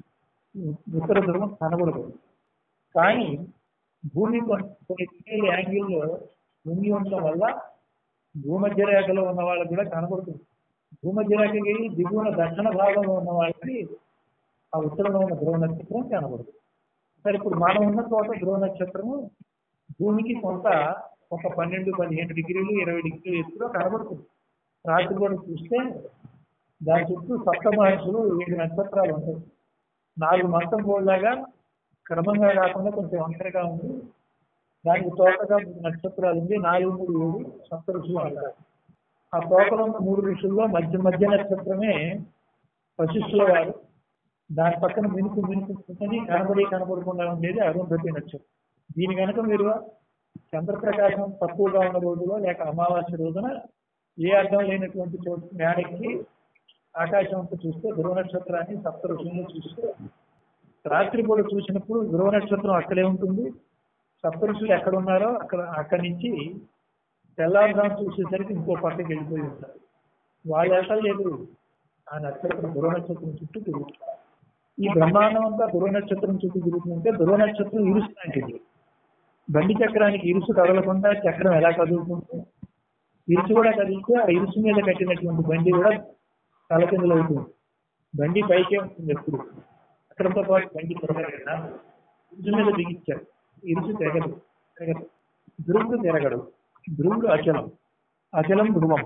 ఉత్తర ధ్రువం కనబడదు కానీ భూమి కొన్ని కొన్ని డిగ్రీల యాంగిల్లో ఉంగి ఉండడం వల్ల భూమధ్య రేఖలో ఉన్న వాళ్ళకి కూడా కనబడుతుంది భూమధ్య రేఖకి దిగువన దక్షిణ భాగంలో ఉన్న వాళ్ళకి ఆ ఉత్తరంలో ఉన్న ధ్రువ నక్షత్రం కనబడుతుంది సరే ఇప్పుడు మనం ఉన్న చోట ధ్రువ నక్షత్రము భూమికి కొంత ఒక పన్నెండు పదిహేను డిగ్రీలు ఇరవై డిగ్రీలు ఎత్తులో కనబడుతుంది రాత్రి కూడా చూస్తే దాని చుట్టూ సప్త మహర్షులు ఏడు నక్షత్రాలు ఉంటాయి నాలుగు మంచం పోలాగా క్రమంగా కాకుండా కొంచెం వంకరగా ఉంది దానికి తోటగా మూడు నక్షత్రాలు ఉంది నాలుగు మూడు ఏడు సప్త ఋషులు అంటారు ఆ తోటలో ఉన్న మూడు ఋషుల్లో మధ్య మధ్య నక్షత్రమే వశిష్ఠుల వారు దాని పక్కన మినుకు మినుకు మినుకుని కనబడి కనబడకుండా ఉండేది అరుంధతి నక్షత్రం దీని కనుక మీరు చంద్రప్రకాశం తక్కువగా ఉన్న రోజులో లేక అమావాస్య రోజున ఏ అర్థం లేనటువంటి చోటు మేడకి ఆకాశం అంతా చూస్తే ధ్రువ నక్షత్రాన్ని సప్త ఋషులను చూస్తే రాత్రిపూట చూసినప్పుడు ధ్రువ నక్షత్రం అక్కడే ఉంటుంది సప్త ఋషులు ఎక్కడ ఉన్నారో అక్కడ అక్కడి నుంచి తెల్లారుజాము చూసేసరికి ఇంకో పక్కకి వెళ్ళిపోయి ఉంటారు వాళ్ళు వెళ్ళలేదు ఆ నక్షత్రం ధ్రువ నక్షత్రం చుట్టూ తిరుగుతారు ఈ బ్రహ్మాండం అంతా ధ్రువ నక్షత్రం చుట్టూ తిరుగుతుంటే ధ్రువ నక్షత్రం ఇరుసు లాంటిది బండి చక్రానికి ఇరుసు కదలకుండా చక్రం ఎలా కదులుతుంది ఇరుసు కూడా కదిలితే ఆ ఇరుసు మీద కట్టినటువంటి బండి కూడా తలకిందులు అవుతుంది బండి పైకే ఉంటుంది ఎప్పుడు చక్రంతో పాటు బండి తిరగదు కదా ఇరుసు మీద బిగించారు ఇరుసు తెగదు తెగదు ధ్రువుడు తిరగడు ధ్రువుడు అచలం అచలం ధ్రువం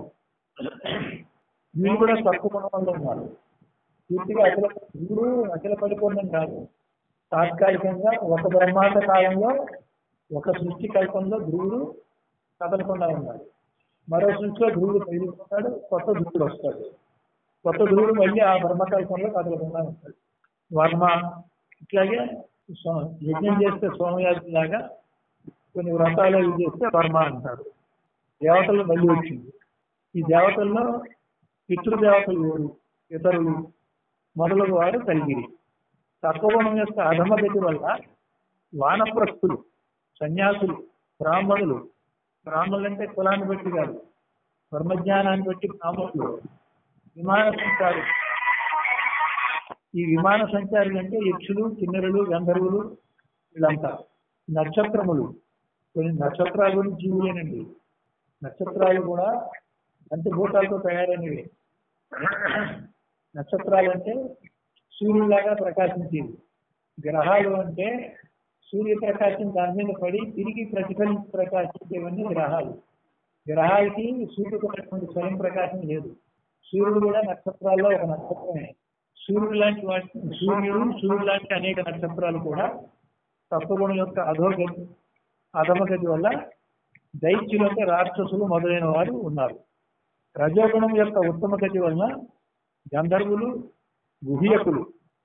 వీళ్ళు కూడా తక్కువ గుణంలో ఉన్నారు పూర్తిగా అచల ధ్రువుడు అచల పరిపూర్ణం కాదు తాత్కాలికంగా ఒక బ్రహ్మాండ కాలంలో ఒక సృష్టి కల్పంలో ధ్రువుడు కదలకుండా ఉన్నాడు మరో సృష్టిలో ధ్రువుడు కదిలిపోతాడు కొత్త ధ్రువుడు వస్తాడు కొత్త ధ్రువుడు మళ్ళీ ఆ బ్రహ్మకల్పంలో కదలకుండా ఉంటాడు వర్మ ఇట్లాగే సో- యజ్ఞం చేస్తే సోమయాజి లాగా కొన్ని వ్రతాలు ఇవి చేస్తే వర్మ అంటారు దేవతలు మళ్ళీ వచ్చింది ఈ దేవతల్లో పితృదేవతలు ఎవరు ఇతరులు మొదలగు వారు కలిగిరి తత్వగుణం యొక్క అధమగతి వల్ల వానప్రస్థులు సన్యాసులు బ్రాహ్మణులు బ్రాహ్మణులు అంటే కులాన్ని బట్టి కాదు బ్రహ్మజ్ఞానాన్ని బట్టి బ్రాహ్మణులు విమాన సంచారు ఈ విమాన సంచారులు అంటే యక్షులు కిన్నెరులు గంధర్వులు వీళ్ళంతా నక్షత్రములు కొన్ని నక్షత్రాలు కూడా జీవులేనండి నక్షత్రాలు కూడా పంచభూతాలతో తయారైనవి నక్షత్రాలు అంటే సూర్యులాగా ప్రకాశించేవి గ్రహాలు అంటే సూర్యప్రకాశం దాని మీద పడి తిరిగి ప్రతిఫలించి ప్రకాశించేవన్నీ గ్రహాలు గ్రహాలకి సూర్యుడు ఉన్నటువంటి స్వయం ప్రకాశం లేదు సూర్యుడు కూడా నక్షత్రాల్లో ఒక నక్షత్రమే సూర్యుడు లాంటి వాటి సూర్యుడు సూర్యుడు లాంటి అనేక నక్షత్రాలు కూడా తత్వగుణం యొక్క అధోగతి అధమగతి వల్ల దైత్యులు అంటే రాక్షసులు మొదలైన వారు ఉన్నారు రజోగుణం యొక్క ఉత్తమ గతి వలన గంధర్వులు గుహ్యకులు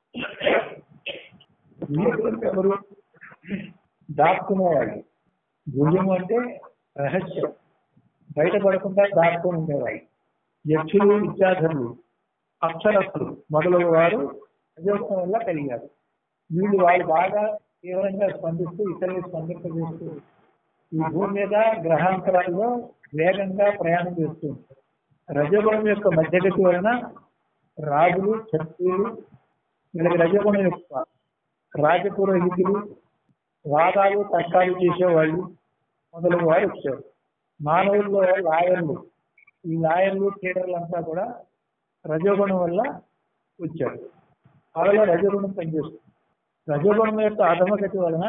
గుహ్యకులు అంటే ఎవరు దాక్కునేవాళ్ళు గుహ్యము అంటే రహస్యం బయటపడకుండా దాక్కుని ఉండేవాళ్ళు యక్షులు విద్యాధరులు అక్షరస్తులు మొదలగు వారు రజోగుణం వల్ల కలిగారు వీళ్ళు వాళ్ళు బాగా తీవ్రంగా స్పందిస్తూ ఇతరులు స్పందింపజేస్తూ ఈ భూమి మీద గ్రహాంతరాల్లో వేగంగా ప్రయాణం చేస్తూ ఉంటారు రజగుణం యొక్క మధ్యగతి వలన రాజులు క్షత్రియులు వీళ్ళకి రజగుణం యొక్క రాజపురోహితులు వాదాలు తర్కాలు చేసేవాళ్ళు మొదలగు వారు వచ్చారు మానవుల్లో లాయర్లు ఈ లాయర్లు థియేటర్లు అంతా కూడా రజోగుణం వల్ల వచ్చారు వాళ్ళలో రజగుణం పనిచేస్తుంది రజోగుణం యొక్క అధమగతి వలన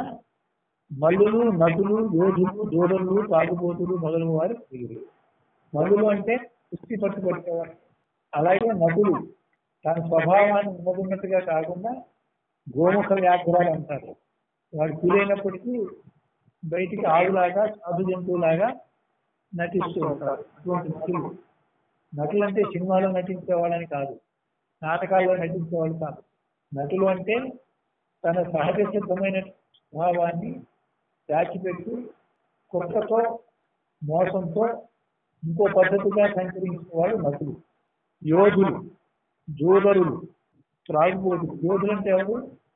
మల్లులు నటులు యోధులు దూడలు తాగుబోతులు మొదలగు వారు పెరిగారు మల్లులు అంటే కుస్తీ పట్టు పట్టేవారు అలాగే నటులు తన స్వభావాన్ని ఉన్నదిన్నట్టుగా కాకుండా గోముఖ వ్యాఘ్రాలు అంటారు వాడు పులైనప్పటికీ బయటికి ఆవులాగా సాధు జంతువులాగా నటిస్తూ ఉంటారు అటువంటి నటులు నటులు అంటే సినిమాలో నటించేవాళ్ళని కాదు నాటకాల్లో నటించేవాళ్ళు కాదు నటులు అంటే తన సహజ సిద్ధమైన స్వభావాన్ని దాచిపెట్టి కుట్రతో మోసంతో ఇంకో పద్ధతిగా సంచరించిన వాళ్ళు నటులు యోధులు జోదరులు త్రాగుబోతులు యోధులు అంటే ఎవరు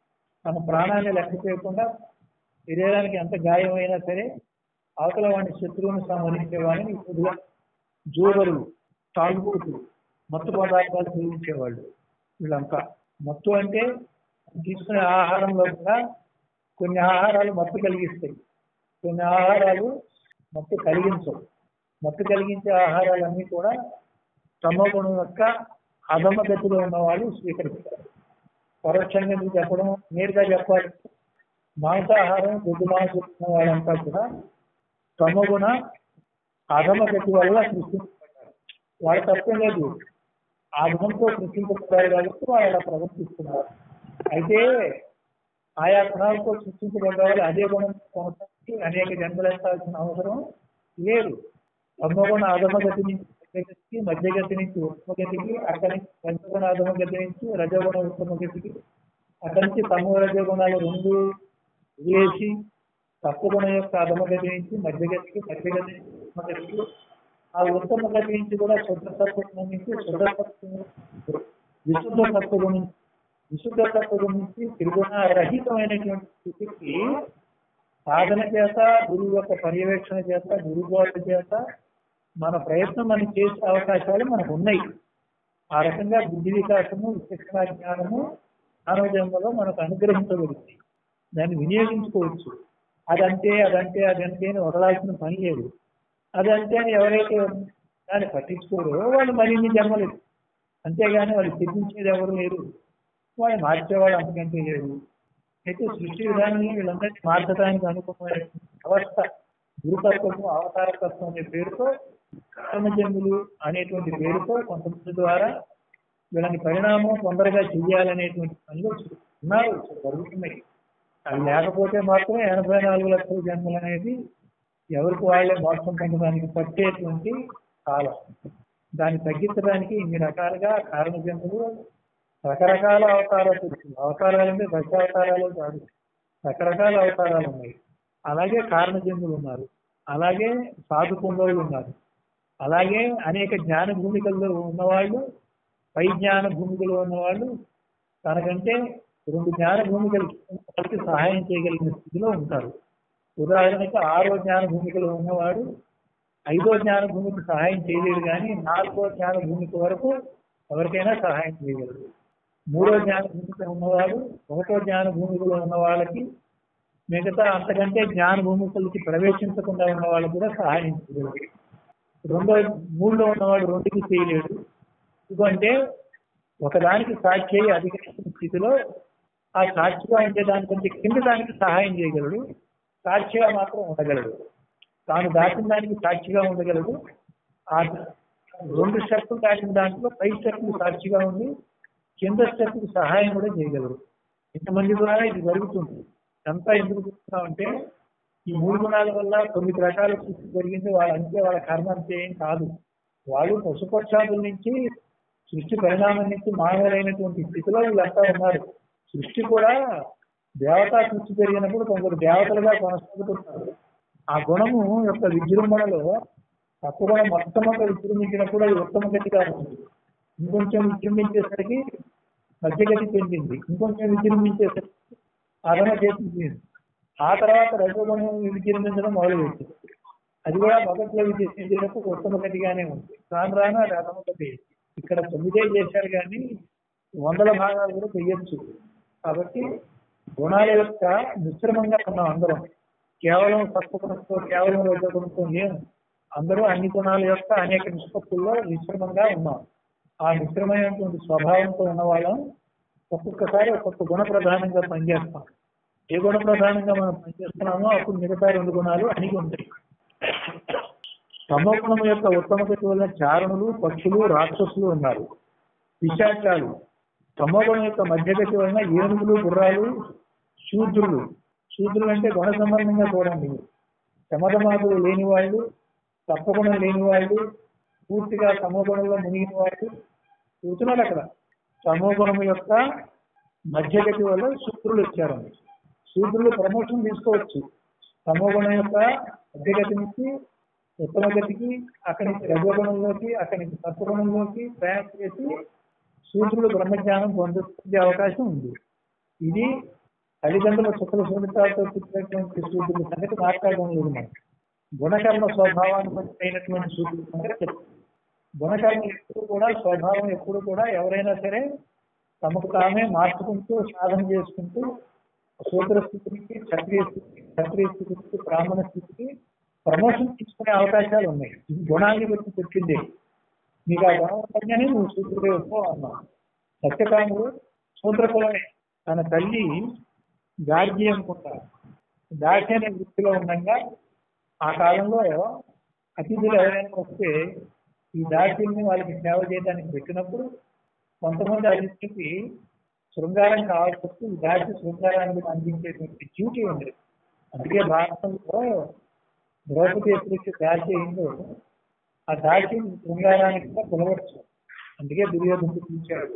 తన ప్రాణాన్ని లెక్క చేయకుండా శరీరానికి ఎంత గాయమైనా సరే అవతల వాడిని శత్రువుని సంహరించే వాడిని యోధుల జోదరులు తాగుబోతులు మత్తు పదార్థాలు సేవించేవాళ్ళు వీళ్ళంతా మత్తు అంటే తీసుకునే ఆహారంలో కూడా కొన్ని ఆహారాలు మత్తు కలిగిస్తాయి కొన్ని ఆహారాలు మత్తు కలిగించవు మత్తు కలిగించే ఆహారాలన్నీ కూడా తమగుణం యొక్క అధమ గతిలో ఉన్న వాళ్ళు స్వీకరిస్తారు పరోక్షంగా మీకు చెప్పడం నేరుగా చెప్పాలి మాంసాహారం గుడ్డు మాంసం తిన్న వాళ్ళంతా కూడా తమగుణ అధమ గతి వల్ల సృష్టించబడ్డారు వాళ్ళ తప్పం లేదు ఆ గుణంతో సృష్టించబడ్డారు కాబట్టి వాళ్ళు అలా ప్రవర్తిస్తున్నారు అయితే ఆయా గుణాలతో సృష్టించబడ్డ వాళ్ళు అదే గుణం కొనసాగి అనేక జన్మలెత్తాల్సిన అవసరం లేదు బ్రహ్మగుణ అధమగతి నుంచి మధ్యగతికి మధ్యగతి నుంచి ఉత్తమగతికి అక్కడి నుంచి పంచగుణ అధమగతి నుంచి రజగుణ ఉత్తమగతికి అక్కడి నుంచి తమ రజగుణాలు రెండు వేసి తప్పుగుణ యొక్క అధమగతి నుంచి మధ్యగతికి మధ్యగతి నుంచి ఉత్తమగతికి ఆ ఉత్తమ గతి నుంచి కూడా శుద్ధ తత్వం నుంచి శుద్ధ తత్వం విశుద్ధ తత్వం నుంచి విశుద్ధ తత్వం నుంచి త్రిగుణ రహితమైనటువంటి స్థితికి సాధన చేత గురువు యొక్క పర్యవేక్షణ చేత గురుబోధ చేత మన ప్రయత్నం మనం చేసే అవకాశాలు మనకు ఉన్నాయి ఆ రకంగా బుద్ధి వికాసము విచక్షణ జ్ఞానము మానవ జన్మలో మనకు అనుగ్రహించబడుతుంది దాన్ని వినియోగించుకోవచ్చు అదంతే అదంతే అదంతే అని వదలాల్సిన పని లేదు అదంతే అని ఎవరైతే దాన్ని పట్టించుకోరో వాళ్ళు మరిన్ని జన్మలు అంతేగాని వాళ్ళు సిద్ధించేది ఎవరు లేరు వాళ్ళు మార్చేవాళ్ళు అంతకంటే లేరు అయితే సృష్టి విధానాన్ని వీళ్ళందరినీ మార్చడానికి అనుకున్న అవస్థ గురుతత్వం అవతారతత్వం అనే పేరుతో కర్మజన్ములు అనేటువంటి పేరుతో కొంతమంది ద్వారా వీళ్ళని పరిణామం తొందరగా చెయ్యాలనేటువంటి పనులు ఉన్నారు జరుగుతున్నాయి అవి లేకపోతే మాత్రం ఎనభై నాలుగు లక్షల జన్మలు అనేది ఎవరికి వాళ్ళే మోసం పొందడానికి పట్టేటువంటి కాలం దాన్ని తగ్గించడానికి ఇన్ని రకాలుగా కారణ జన్మలు రకరకాల అవతారాలు అవతారాలు అంటే దశావతారాలు కాదు రకరకాల అవతారాలు ఉన్నాయి అలాగే కారణ జన్ములు ఉన్నారు అలాగే సాధు కుంభవులు ఉన్నారు అలాగే అనేక జ్ఞాన భూమికల్లో ఉన్నవాళ్ళు పై జ్ఞాన భూమికలో ఉన్నవాళ్ళు తనకంటే రెండు జ్ఞాన భూమికలు వాళ్ళకి సహాయం చేయగలిగిన స్థితిలో ఉంటారు ఉదాహరణకి ఆరో జ్ఞాన భూమికలో ఉన్నవాడు ఐదో జ్ఞాన భూమికి సహాయం చేయలేడు కానీ నాలుగో జ్ఞాన భూమిక వరకు ఎవరికైనా సహాయం చేయగలరు మూడో జ్ఞాన భూమిక ఉన్నవాడు ఒకటో జ్ఞాన భూమికలో ఉన్న వాళ్ళకి మిగతా అంతకంటే జ్ఞాన భూమికలకి ప్రవేశించకుండా ఉన్న వాళ్ళకి కూడా సహాయం చేయగలడు రెండో మూడులో ఉన్నవాడు రెండుకి చేయలేడు ఎందుకంటే ఒకదానికి సాక్షి అయి అధిగమించిన స్థితిలో ఆ సాక్షిగా ఉండే దానికంటే కింద దానికి సహాయం చేయగలడు సాక్షిగా మాత్రం ఉండగలడు తాను దాటిన దానికి సాక్షిగా ఉండగలడు ఆ రెండు స్టెప్పులు దాటిన దాంట్లో పై స్టెప్పులు సాక్షిగా ఉండి కింద స్టెప్పులు సహాయం కూడా చేయగలరు ఇంతమంది ద్వారా ఇది జరుగుతుంది అంతా ఎందుకు చెప్తున్నామంటే ఈ మూడు గుణాల వల్ల తొమ్మిది రకాల సృష్టి జరిగింది వాళ్ళ అంతే వాళ్ళ కర్మ అంతే ఏం కాదు వాళ్ళు పశుపక్షాదుల నుంచి సృష్టి పరిణామం నుంచి మానవులైనటువంటి స్థితిలో వీళ్ళంతా ఉన్నారు సృష్టి కూడా దేవతా సృష్టి జరిగినప్పుడు కొందరు దేవతలుగా కొనసాగుతున్నారు ఆ గుణము యొక్క విజృంభణలో తప్పకుండా మొత్తం ఒక విజృంభించినప్పుడు అది ఉత్తమ గతిగా ఉంటుంది ఇంకొంచెం విజృంభించేసరికి మధ్యగతి చెందింది ఇంకొంచెం విజృంభించేసరికి అదన చేసింది ఆ తర్వాత రజోగుణం విజృంభించడం మొదలుపెట్టింది అది కూడా మొదట్లో విజృంభించినప్పుడు ఉత్తమ గతిగానే ఉంది రాను రాను అది అధమ గతి ఇక్కడ తొమ్మిదే చేశారు కానీ వందల భాగాలు కూడా చెయ్యొచ్చు కాబట్టి గుణాల యొక్క మిశ్రమంగా ఉన్నాం అందరం కేవలం సత్వగుణంతో కేవలం రజోగుణంతో లేము అందరూ అన్ని గుణాల యొక్క అనేక నిష్పత్తుల్లో మిశ్రమంగా ఉన్నాం ఆ మిశ్రమైనటువంటి స్వభావంతో ఉన్న వాళ్ళం ఒక్కొక్కసారి ఒక్కొక్క గుణ ప్రధానంగా పనిచేస్తాం ఏ గుణ ప్రధానంగా మనం పనిచేస్తున్నామో అప్పుడు మిగతా రెండు గుణాలు అణిగి ఉంటాయి తమోగుణం యొక్క ఉత్తమ గతి వల్ల చారణులు పక్షులు రాక్షసులు ఉన్నారు పిశాచాలు తమోగుణం యొక్క మధ్యగతి వలన ఏనుగులు గుర్రాలు శూద్రులు శూద్రులు అంటే గుణ సంబంధంగా చూడండి శమధమాదులు లేని వాళ్ళు తప్పగుణం లేని వాళ్ళు పూర్తిగా తమోగుణంలో మునిగిన వాళ్ళు కూర్చున్నారు అక్కడ తమోగుణం యొక్క మధ్యగతి వల్ల శూద్రులు వచ్చారు శూద్రులు ప్రమోషన్ తీసుకోవచ్చు తమోగుణం యొక్క మధ్యగతి నుంచి ఉత్తమ గతికి అక్కడి నుంచి రజోగుణంలోకి అక్కడి నుంచి సత్వగుణంలోకి ప్రయాణం చేసి శూద్రులు బ్రహ్మజ్ఞానం పొందే అవకాశం ఉంది ఇది తల్లిదండ్రుల సుఖల సున్నితాలతో పుట్టినటువంటి శూద్రుల సంగతి మాట్లాడడం లేదు మనం గుణకర్మ స్వభావాన్ని బట్టి అయినటువంటి సూత్రుల సంగతి చెప్తాం. గుణకర్మ ఎప్పుడు కూడా స్వభావం ఎప్పుడు కూడా ఎవరైనా సరే తమకు తామే మార్చుకుంటూ సాధన చేసుకుంటూ సూత్ర స్థితికి క్షత్రియ స్థితికి క్షత్రియ స్థితికి బ్రాహ్మణ స్థితికి ప్రమోషన్ తీసుకునే అవకాశాలు ఉన్నాయి ఇది గుణాన్ని బట్టి చెప్పింది నీకు ఆ గుణం ఉంటేనే నువ్వు సూత్రుడే వస్తావు అన్నావు సత్యకాముడు సూత్రకులమే తన తల్లి గార్గి అనుకుంటా దాసి అనే వృత్తిలో ఉండగా ఆ కాలంలో అతిథులు ఎవరైనా వస్తే ఈ దాసిని వాళ్ళకి సేవ చేయడానికి పెట్టినప్పుడు కొంతమంది అతిథులకి శృంగారం కావాల్సి వస్తే ఈ దాసి శృంగారానికి అందించేటువంటి డ్యూటీ ఉంది అందుకే భారతంలో ద్రౌపది ఎప్పుడైతే దాసి అయిందో ఆ దాసి శృంగారానికి కూడా పిలవచ్చు అందుకే దుర్యోధనుడు పిలిచాడు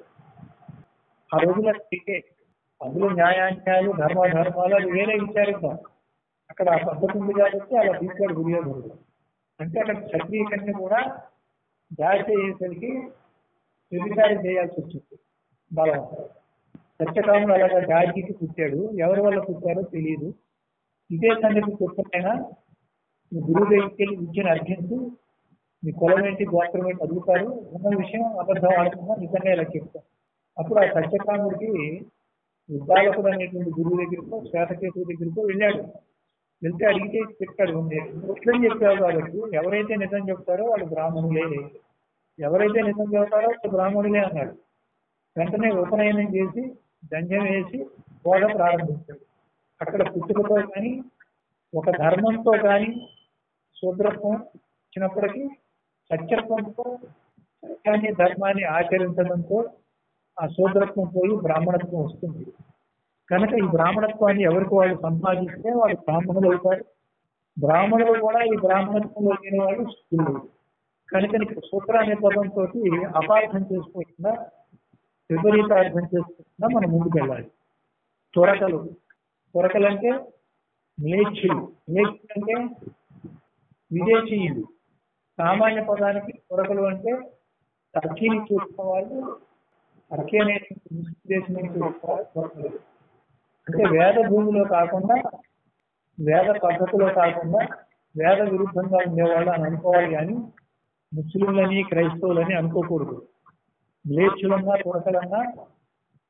ఆ రోజుల టికే అందులో న్యాయాన్యాయాలు ధర్మాధర్మాలు అది వేరే విచారిద్దాం అక్కడ ఆ పద్ధతి ఉంది కాబట్టి అలా తీశాడు దుర్యోధనుడు అంటే అక్కడ క్షత్రియ కన్య కూడా దాడి చేసేసరికి వ్యభిచారం చేయాల్సి వచ్చింది బలం సత్యకాముడు అలాగా గాడికి పుట్టాడు ఎవరి వల్ల పుట్టారో తెలియదు ఇదే సంగతి చెప్పినైనా మీ గురువు దగ్గరికి వెళ్ళి విద్యను అర్జించు మీ కులం ఏంటి గోత్రం ఏంటి అడుగుతారు ఉన్న విషయం అబద్ధం ఆడుతున్నా నిజంగా ఇలా చెప్తాను అప్పుడు ఆ సత్యకాముడికి ఉద్దాలకుడు అనేటువంటి గురువు దగ్గరకో శ్వేతకేతువు దగ్గరకో వెళ్ళాడు వెళ్తే అడిగితే చెప్పాడు ఉంది ముస్లిం చెప్పారు కాబట్టి ఎవరైతే నిజం చెప్తారో వాళ్ళు బ్రాహ్మణులే ఎవరైతే నిజం చెప్తారో వాళ్ళు బ్రాహ్మణులే అన్నాడు వెంటనే ఉపనయనం చేసి దంజం వేసి బోధ ప్రారంభించాడు అక్కడ పుట్టుకతో కానీ ఒక ధర్మంతో కానీ శూద్రత్వం వచ్చినప్పటికీ సత్యత్వంతో సత్యాన్ని ధర్మాన్ని ఆచరించడంతో ఆ శూద్రత్వం పోయి బ్రాహ్మణత్వం వస్తుంది కనుక ఈ బ్రాహ్మణత్వాన్ని ఎవరికి వాళ్ళు సంపాదిస్తే వాళ్ళు బ్రాహ్మణులు అవుతారు బ్రాహ్మణులు కూడా ఈ బ్రాహ్మణత్వంలో లేని వాళ్ళు శుద్ధులు కనుక నీకు సూత్ర అనే పదంతో అపార్థం చేసుకోకుండా విపరీత అర్థం చేసుకోకుండా మనం ముందుకు వెళ్ళాలి త్వరకలు త్వరకలు అంటే మ్లేచ్చులు మ్లేచ్చులు అంటే విదేశీయులు సామాన్య పదానికి త్వరకలు అంటే టర్కీని చూసిన వాళ్ళు టర్కీ అనే దేశం నుంచి చూసిన వాళ్ళు త్వరకలు అంటే వేద భూమిలో కాకుండా వేద పద్ధతిలో కాకుండా వేద విరుద్ధంగా ఉండేవాళ్ళు అని అనుకోవాలి కానీ ముస్లింలని క్రైస్తవులని అనుకోకూడదు మ్లేచ్చులన్నా తురకలన్నా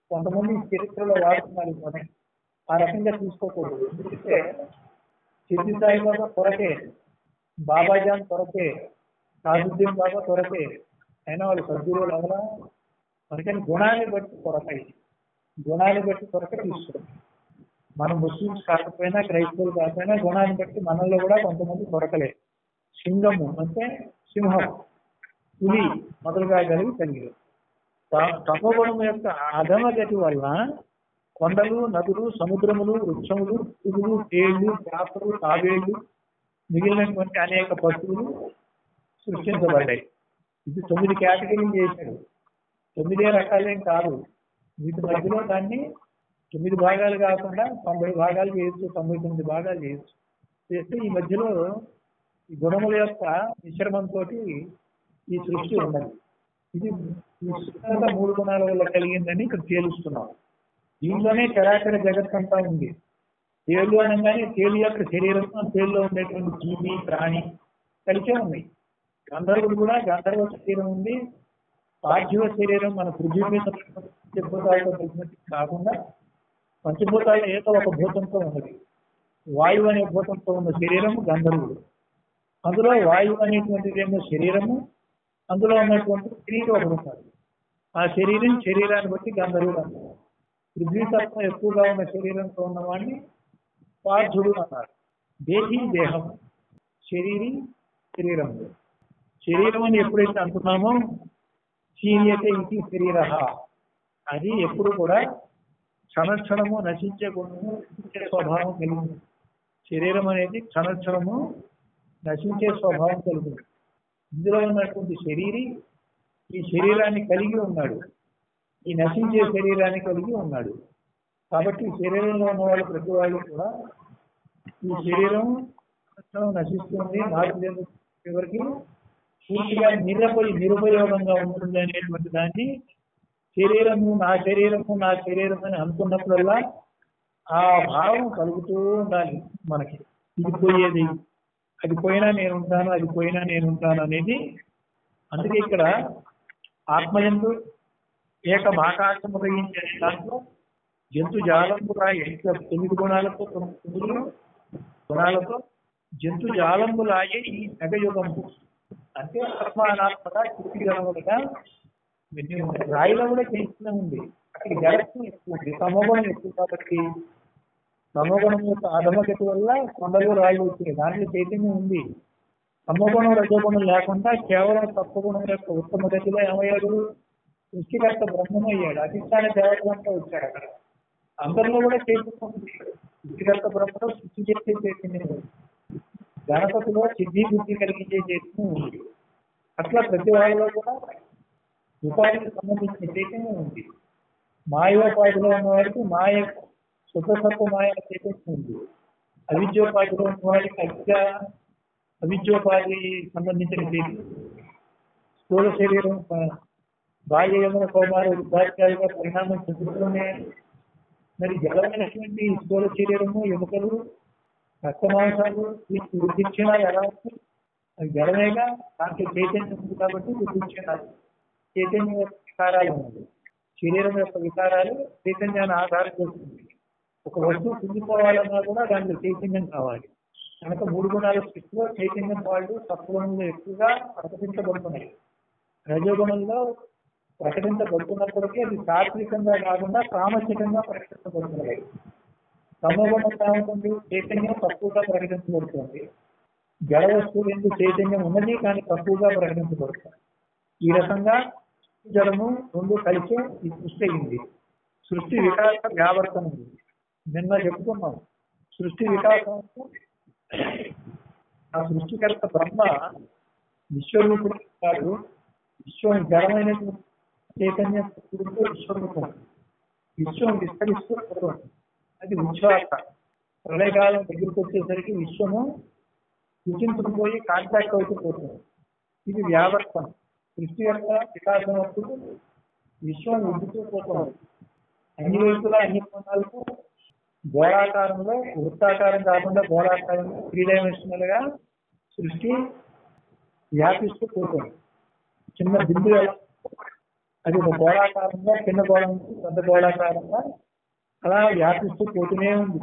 కొంతమంది చరిత్రలో వాడుతున్నారు ఈ పదం ఆ రకంగా తీసుకోకూడదు ఎందుకంటే సిద్ధి సాయిబాబా కొరకే బాబాజాన్ కొరకే సాదుద్దీన్ బాబా కొరకే అయినా వాళ్ళు సద్గురువులు అవలా అందుకని గుణాన్ని బట్టి కొరకాయి గుణాన్ని బట్టి కొరక తీసుకోండి మనం ముస్లిమ్స్ కాకపోయినా క్రైస్తవులు కాకపోయినా గుణాన్ని బట్టి మనల్లో కూడా కొంతమంది కొరకలే సింగము అంటే సింహం పులి మొదలుగా కలిగి కలిగి తమోగుణం యొక్క అధమగతి వల్ల కొండలు నదులు సముద్రములు వృక్షములు పురుగులు తేళ్లు చేపలు తాబేళ్లు మిగిలినటువంటి అనేక పశువులు సృష్టించబడ్డాయి ఇది తొమ్మిది కేటగిరీలు చేశాడు తొమ్మిదే రకాలేం కాదు వీటి మధ్యలో దాన్ని తొమ్మిది భాగాలు కాకుండా తొంభై భాగాలు చేయొచ్చు తొంభై తొమ్మిది భాగాలు చేయొచ్చు చేస్తే ఈ మధ్యలో ఈ గుణముల యొక్క మిశ్రమంతో ఈ సృష్టి ఉన్నది ఇది ఈ సృష్టి అంతా మూడు గుణాల వల్ల కలిగిందని ఇక్కడ తేలుస్తున్నాం దీంట్లోనే చరాచర జగత్ అంతా ఉంది తేలు అనగానే తేలు యొక్క శరీరం తేలులో ఉండేటువంటి జీవి ప్రాణి కలిసే ఉన్నాయి గంధర్వుడు కూడా గంధర్వ శరీరం ఉంది పార్థివ శరీరం మన పృథ్వీ మీద పంచభూతాలతో కలిసినట్టు కాకుండా పంచభూతాల్లో ఏదో ఒక భూతంతో ఉన్నది వాయువు అనే భూతంతో ఉన్న శరీరము గంధర్వుడు అందులో వాయువు అనేటువంటిది ఏమో శరీరము అందులో ఉన్నటువంటి శరీరం ఒకటి ఉంటాడు ఆ శరీరం శరీరాన్ని బట్టి గంధర్వుడు అంటారు పృథ్వీ తత్వం ఎక్కువగా ఉన్న శరీరంతో ఉన్నవాడిని పార్థుడు అన్నారు దేహి దేహం శరీరి శరీరం శరీరం అని ఎప్పుడైతే అంటున్నామో శీర్యతే ఇది శరీర అది ఎప్పుడు కూడా క్షణక్షణము నశించే గుణము నశించే స్వభావం కలిగింది శరీరం అనేది క్షణక్షణము నశించే స్వభావం కలిగింది ఇందులో ఉన్నటువంటి శరీరి ఈ శరీరాన్ని కలిగి ఉన్నాడు ఈ నశించే శరీరాన్ని కలిగి ఉన్నాడు కాబట్టి ఈ శరీరంలో ఉన్న వాళ్ళు ప్రతి వాళ్ళు కూడా ఈ శరీరం క్షణక్షణం నశిస్తుంది మార్పు చెందు చివరికి పూర్తిగా నిరపయ నిరుపయోగంగా ఉంటుంది అనేటువంటి దాన్ని శరీరము నా శరీరము నా శరీరం అని అనుకున్నప్పుడల్లా ఆ భావం కలుగుతూ ఉండాలి మనకి ఇది పోయేది అది పోయినా నేను ఉంటాను అది పోయినా నేను ఉంటాను అనేది అందుకే ఇక్కడ ఆత్మయందు ఏక ఆకాశము గ్రహించే దాంట్లో జంతు జాలంబుగా ఎంత తొమ్మిది గుణాలతో తొమ్మిది గుణాలతో జంతు జాలంబులాగే ఈ నగయుగము అంటే ఆత్మ అనాత్మగా స్థితిగలములుగా ఇవన్నీ ఉన్నాయి. రాయిలో కూడా చేస్తూనే ఉంది అక్కడ జలత్వం ఎక్కువ ఉంది సమగుణం ఎక్కువ కాబట్టి సమగుణం యొక్క అధమగతి వల్ల కొండలు రాయి వచ్చినాయి దాంట్లో చైతన్యం ఉంది సమగుణం రజోగుణం లేకుండా కేవలం తత్వగుణం యొక్క ఉత్తమ గతిలో ఏమయ్యాడు సృష్టికర్త బ్రహ్మం అయ్యాడు అధిష్టాన దేవతలంతా వచ్చాడు అక్కడ అందరిలో కూడా చైతన్యం ఉంది సృష్టికర్త బ్రహ్మలో సృష్టి చేసే చైతన్యం ఉంది గణపతిలో సిద్ధి బుద్ధి కలిగించే చైతన్యం ఉంది అట్లా ప్రతి వాళ్ళలో కూడా ఉపాధికి సంబంధించిన చైతన్యం ఉంది మాయోపాధిలో ఉన్న వారికి మాయ శుద్ధసత్వ మాయ చైతన్యం ఉంది అవిద్యోపాధిలో ఉన్న వారికి అవిద్య అవిద్యోపాధి సంబంధించిన చైతన్యం స్థూల శరీరం ప- బాల్య యమున కౌమార విద్యార్థులుగా పరిణామం చెందుతూనే మరి జలమైనటువంటి ఈ స్థూల శరీరము ఎముకలు రక్తమాంసాలు వీటి వృద్ధిక్షణాలు ఎలా ఉంటాయి అవి జలమేగా దాంట్లో చైతన్యం ఉంది కాబట్టి వృద్ధిక్షణాలు చైతన్యం యొక్క వికారాలు ఉన్నాయి శరీరం యొక్క వికారాలు చైతన్యాన్ని ఆధారం చేస్తుంది ఒక వస్తువు కుంగిపోవాలన్నా కూడా దాంట్లో చైతన్యం కావాలి కనుక మూడు గుణాల స్థితిలో చైతన్యం వాళ్ళు తత్వగుణంలో ఎక్కువగా ప్రకటించబడుతున్నాయి రజోగుణంలో ప్రకటించబడుతున్నప్పటికీ అది సాత్వికంగా కాకుండా ప్రాముఖ్యంగా ప్రకటించబడుతున్నాయి సమగుణంగా ఉంటుంది చైతన్యం తక్కువగా ప్రకటించబడుతుంది జడ వస్తువులు ఎందుకు చైతన్యం ఉన్నది కానీ తక్కువగా ప్రకటించబడుతుంది ఈ రకంగా జడము రెండు కలిసే ఈ సృష్టి అయింది సృష్టి వికాస వ్యావర్తనం ఉంది నిన్న చెప్పుకున్నాం సృష్టి వికాసం ఆ సృష్టికర్త బ్రహ్మ విశ్వరూపుడు కాదు విశ్వం జడమైనటువంటి చైతన్యం పుట్టుకుంటూ విశ్వరూపం విశ్వం విస్తరిస్తూ పోతుంది అది ఉచ్ఛ్వాస ప్రళయకాలం దగ్గరికి వచ్చేసరికి విశ్వము విచించుకుపోయి కాంటాక్ట్ అవుతూ పోతుంది ఇది వ్యావర్తనం సృష్టి యొక్క వికాసం అప్పుడు విశ్వం ఉబ్బుతూ పోతుంది అన్ని వైపులా అన్ని కోణాలకు గోళాకారంలో వృత్తాకారం కాకుండా గోళాకారంలో త్రీ డైమెన్షనల్ గా సృష్టి వ్యాపిస్తూ పోతుంది చిన్న బిందు ఎలా అది ఒక గోళాకారంగా చిన్న గోళం నుంచి పెద్ద గోళాకారంగా అలా వ్యాపిస్తూ పోతూనే ఉంది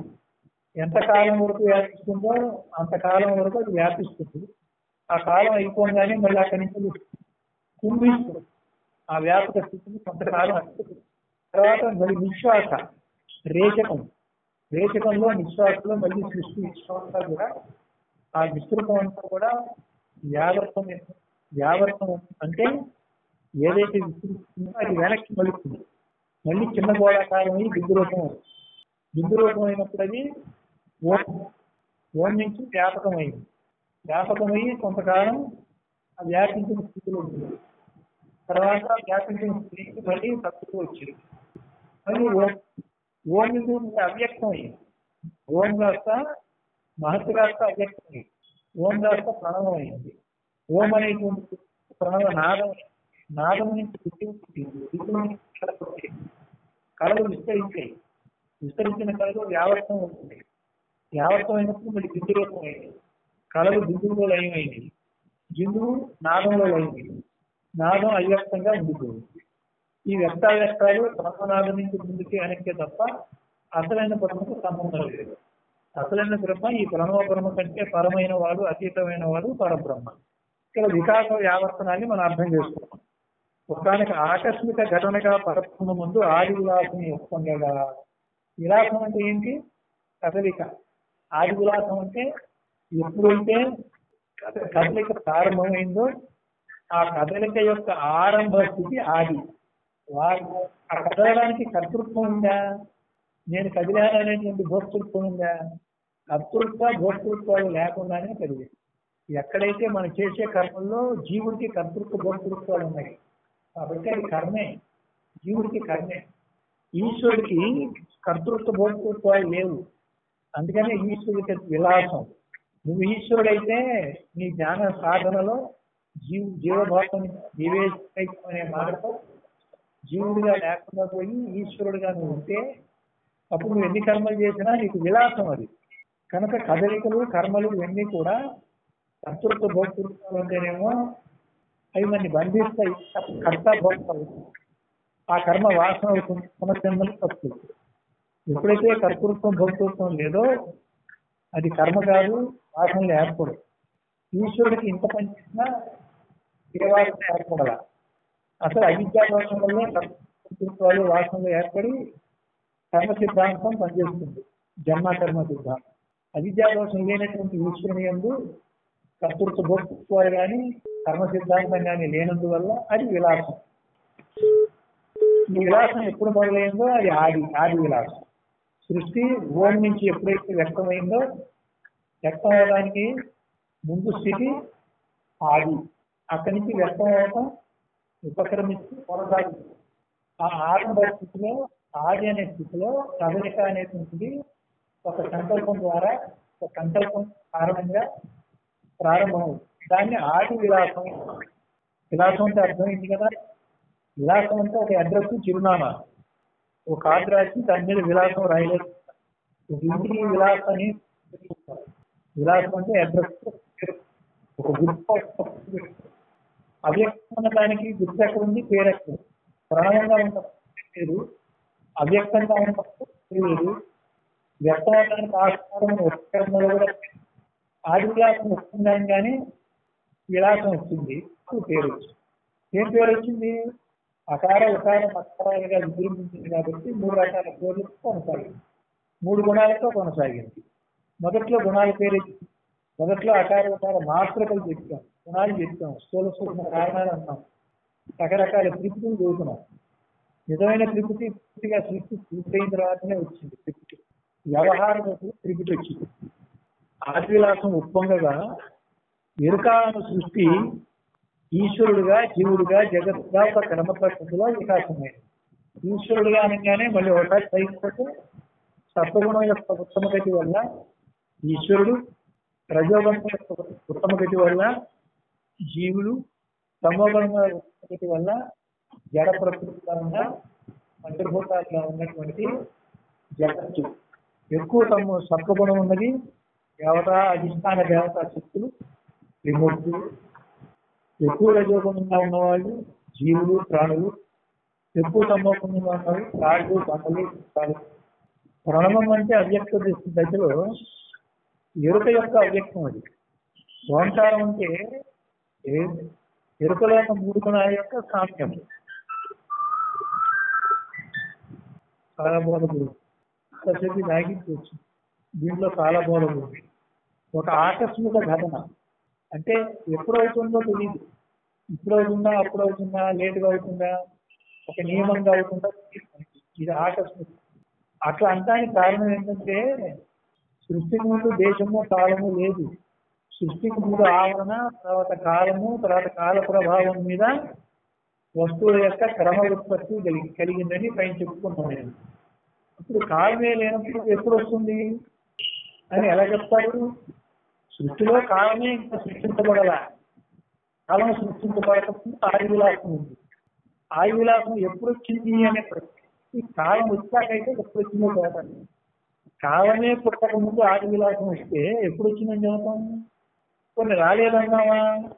ఎంతకాలం వరకు వ్యాపిస్తుందో అంతకాలం వరకు అది వ్యాపిస్తుంది ఆ కాలం అయిపోగానే మళ్ళీ అక్కడి నుంచి కుంభిస్తుంది ఆ వ్యాపక స్థితిని కొంతకాలం అస్తుంది తర్వాత మళ్ళీ నిశ్వాస రేచకం రేచకంలో నిశ్వాసలో మళ్ళీ సృష్టి విశ్వాస కూడా ఆ విస్తృతం అంతా కూడా వ్యావర్తం వ్యావర్తం అంటే ఏదైతే విస్తృతుందో అది వెనక్కి మలుస్తుంది మళ్ళీ చిన్న గోళాకారం అయ్యి బిందు రూపం అవుతుంది. బిందు రూపం అయినప్పుడు అది ఓం ఓం నుంచి వ్యాపకం అయింది వ్యాపకమయ్యి కొంతకాలం ఆ వ్యాపించిన స్థితిలో ఉంటుంది తర్వాత వ్యాపించిన స్థితికి మళ్ళీ సత్తుకు వచ్చింది మళ్ళీ ఓం ఓం నుంచి అవ్యక్తం అయ్యింది ఓం కాస్త మహత్తు కాస్త అవ్యక్తం అయ్యింది ఓం కాస్త ప్రణవం అయింది ఓం అనేటువంటి ప్రణవ నాదం నాదం నుంచి పుట్టి పుట్టింది పుట్టిన నుంచి కళ పుట్టింది కళలు విస్తరించాయి విస్తరించిన కళలు వ్యావర్తం అవుతుంది వ్యావర్తం అయినప్పుడు మళ్ళీ బిందు రూపం అయింది కళలు బిందువులో లయమైంది బిందువు నాదంలో లయమైంది నాదం అవ్యక్తంగా ఉండిపోయింది ఈ వ్యక్తావ్యక్తాలు బ్రహ్మనాదం నుంచి ముందుకి వెనక్కే తప్ప అసలైన బ్రహ్మకు సంబంధం లేదు అసలైన బ్రహ్మ ఈ ప్రణవ బ్రహ్మ కంటే పరమైన వాడు అతీతమైన వాడు పరబ్రహ్మ ఇక్కడ వికాస వ్యావర్తనాన్ని మనం అర్థం చేసుకున్నాం ఒకదానికి ఆకస్మిక ఘటనగా పరబ్రహ్మ ముందు ఆది విలాసం ఒప్పందగా విలాసం అంటే ఏంటి కదలిక ఆది విలాసం అంటే ఎప్పుడైతే కద- కదలిక ప్రారంభమైందో ఆ కదలిక యొక్క ఆరంభ స్థితి ఆది వారు ఆ కదలడానికి కర్తృత్వం ఉందా నేను కదిలాను అనేటువంటి భోక్తృత్వం ఉందా కర్తృత్వ భోక్తృత్వాలు లేకుండానే కలిగింది ఎక్కడైతే మనం చేసే కర్మల్లో జీవుడికి కర్తృత్వ భోక్తృత్వాలు ఉన్నాయి కాబట్టి అది కర్మే జీవుడికి కర్మే ఈశ్వరుడికి కర్తృత్వ భోక్తృత్వాలు లేవు అందుకనే ఈశ్వరుడికి విలాసం నువ్వు ఈశ్వరుడైతే నీ జ్ఞాన సాధనలో జీవ జీవభావం జీవేశం అనే మాటతో జీవుడిగా లేకుండా పోయి ఈశ్వరుడిగా నువ్వు ఉంటే అప్పుడు నువ్వు ఎన్ని కర్మలు చేసినా నీకు విలాసం అది కనుక కదలికలు కర్మలు ఇవన్నీ కూడా కర్తృత్వ భోక్తృత్వాలు ఉంటేనేమో అవి మనని బంధిస్తాయి కర్త భోక్తలు ఆ కర్మ వాసన అవుతుంది పునర్జన్మలు వస్తుంది ఎప్పుడైతే కర్తృత్వం భోక్తృత్వం లేదో అది కర్మ కాదు వాసనలు ఏర్పడు ఈశ్వరుడికి ఇంత పని చేసినా దేవాలయం ఏర్పడాల అసలు అవిద్యా దోషం వల్లే కర్తృత్వాలు వాసనలు ఏర్పడి కర్మ సిద్ధాంతం పనిచేస్తుంది జన్మ కర్మ సిద్ధాంతం అవిద్యా దోషం లేనటువంటి ఈశ్వరుని యందు కర్తృత్వ భోక్తృత్వాలు కానీ కర్మ సిద్ధాంతం కానీ లేనందువల్ల అది విలాసం ఈ విలాసం ఎప్పుడు మొదలైందో అది ఆది ఆది విలాసం సృష్టి ఓం నుంచి ఎప్పుడైతే వ్యక్తమైందో వ్యక్తం అవడానికి ముందు స్థితి ఆది అక్కడి నుంచి వ్యక్తం అవడం ఉపక్రమించి కొనసాగుతుంది ఆ ఆరంభ స్థితిలో ఆది అనే స్థితిలో కదలిక అనేటువంటిది ఒక సంకల్పం ద్వారా ఒక సంకల్పం కారణంగా ప్రారంభమవుతుంది దాన్ని ఆది విలాసం విలాసం అంటే అర్థమైంది కదా విలాసం అంటే ఒక అడ్రస్ చిరునామా ఒక కార్డు రాసి దాని మీద విలాసం రాయలేదు ఒక ఇంటికి విలాసం అని పిలుస్తారు. విలాసం అంటే అడ్రస్ ఒక గుర్తు అవ్యక్తమైన దానికి గుర్తు ఎక్కడ ఉంది పేరు ఎక్కడ ఉంది? ప్రణయంగా ఉన్నప్పుడు పేరు అవ్యక్తంగా ఉన్నప్పుడు పేరు లేదు వ్యక్తం అవడానికి ఆస్కారం ఉపకరణలో కూడా ఆది విలాసం వస్తుందని కానీ విలాసం వచ్చింది అప్పుడు పేరు వచ్చింది ఏం పేరు వచ్చింది అకార ఉకార మత్సరాలుగా విజృంభించింది కాబట్టి మూడు రకాల పేర్లు కొనసాగింది మూడు గుణాలతో కొనసాగింది మొదట్లో గుణాల పేరు ఇచ్చింది. మొదట్లో అకార ఉకార మాత్రకలు చెప్తాం గుణాలు చెప్తాం స్థూల సూక్ష్మ కారణాలు అంటాం రకరకాల త్రిపుతులు చదువుతున్నాం నిజమైన త్రిపుటి పూర్తిగా సృష్టి పూర్తయిన తర్వాతనే వచ్చింది త్రిపుటి వ్యవహారం త్రిపుటి వచ్చింది ఆదివిలాసం ఉప్పొంగగా ఎరుకాలను సృష్టి ఈశ్వరుడుగా జీవుడుగా జగత్తుగా ఒక క్రమ పద్ధతిలో వికాసమైంది ఈశ్వరుడుగా అనగానే మళ్ళీ ఒకసారి పైకపోతే సత్వగుణం యొక్క ఉత్తమ గతి వల్ల ఈశ్వరుడు రజోగుణం యొక్క ఉత్తమ గతి వల్ల జీవులు తమోగుణం యొక్క ఉత్తమ గతి వల్ల జడ ప్రకృతి పరంగా పంచభూతాలుగా ఉన్నటువంటి జగత్తు ఎక్కువ తమ సత్వగుణం ఉన్నది దేవత అధిష్టాన దేవతా శక్తులు త్రిమూర్తులు ఎక్కువ రజోగుణంగా ఉన్నవాళ్ళు జీవులు ప్రాణులు ఎక్కువ సంభవంగా ఉన్నవి కాళ్ళు బండలు కాదు ప్రణవం అంటే అవ్యక్త దశ- దశలో ఎరుక యొక్క అవ్యక్తం అది ఓంకారం అంటే ఏ- ఎరుకలో ఉన్న మూడు గుణాల యొక్క సామ్యం చాలా బోధకుడు కాసేపు లాగించవచ్చు దీంట్లో చాలా బోధకుడు ఒక ఆకస్మిక ఘటన అంటే ఎప్పుడు అవుతుందో తెలియదు ఇప్పుడు అవుతుందా అప్పుడు అవుతుందా లేటుగా అవుతుందా ఒక నియమంగా అవుతుందా తెలియదు. ఇది ఆకస్మిక అట్లా అంటానికి కారణం ఏంటంటే సృష్టికి ముందు దేశము కాలము లేదు సృష్టికి ముందు ఆవరణ తర్వాత కాలము తర్వాత కాల ప్రభావం మీద వస్తువుల యొక్క క్రమ ఉత్పత్తి కలిగి కలిగిందని పైన చెప్పుకున్నాం నేను ఇప్పుడు కాలమే లేనప్పుడు ఎప్పుడు వస్తుంది అని ఎలా చెప్తారు సృష్టిలో కాలమే ఇంకా సృష్టించబడాల కాలం సృష్టించబడకపోతే ఆది విలాసం ఉంది ఆది విలాసం ఎప్పుడు వచ్చింది అనే ప్రశ్న ఈ కాలం వచ్చాకైతే ఎప్పుడు వచ్చిందో చూడాలి కాలమే పుట్టక ముందు ఆది విలాసం వస్తే ఎప్పుడు వచ్చిందని చెబుతాం కొన్ని రాలేదన్నావా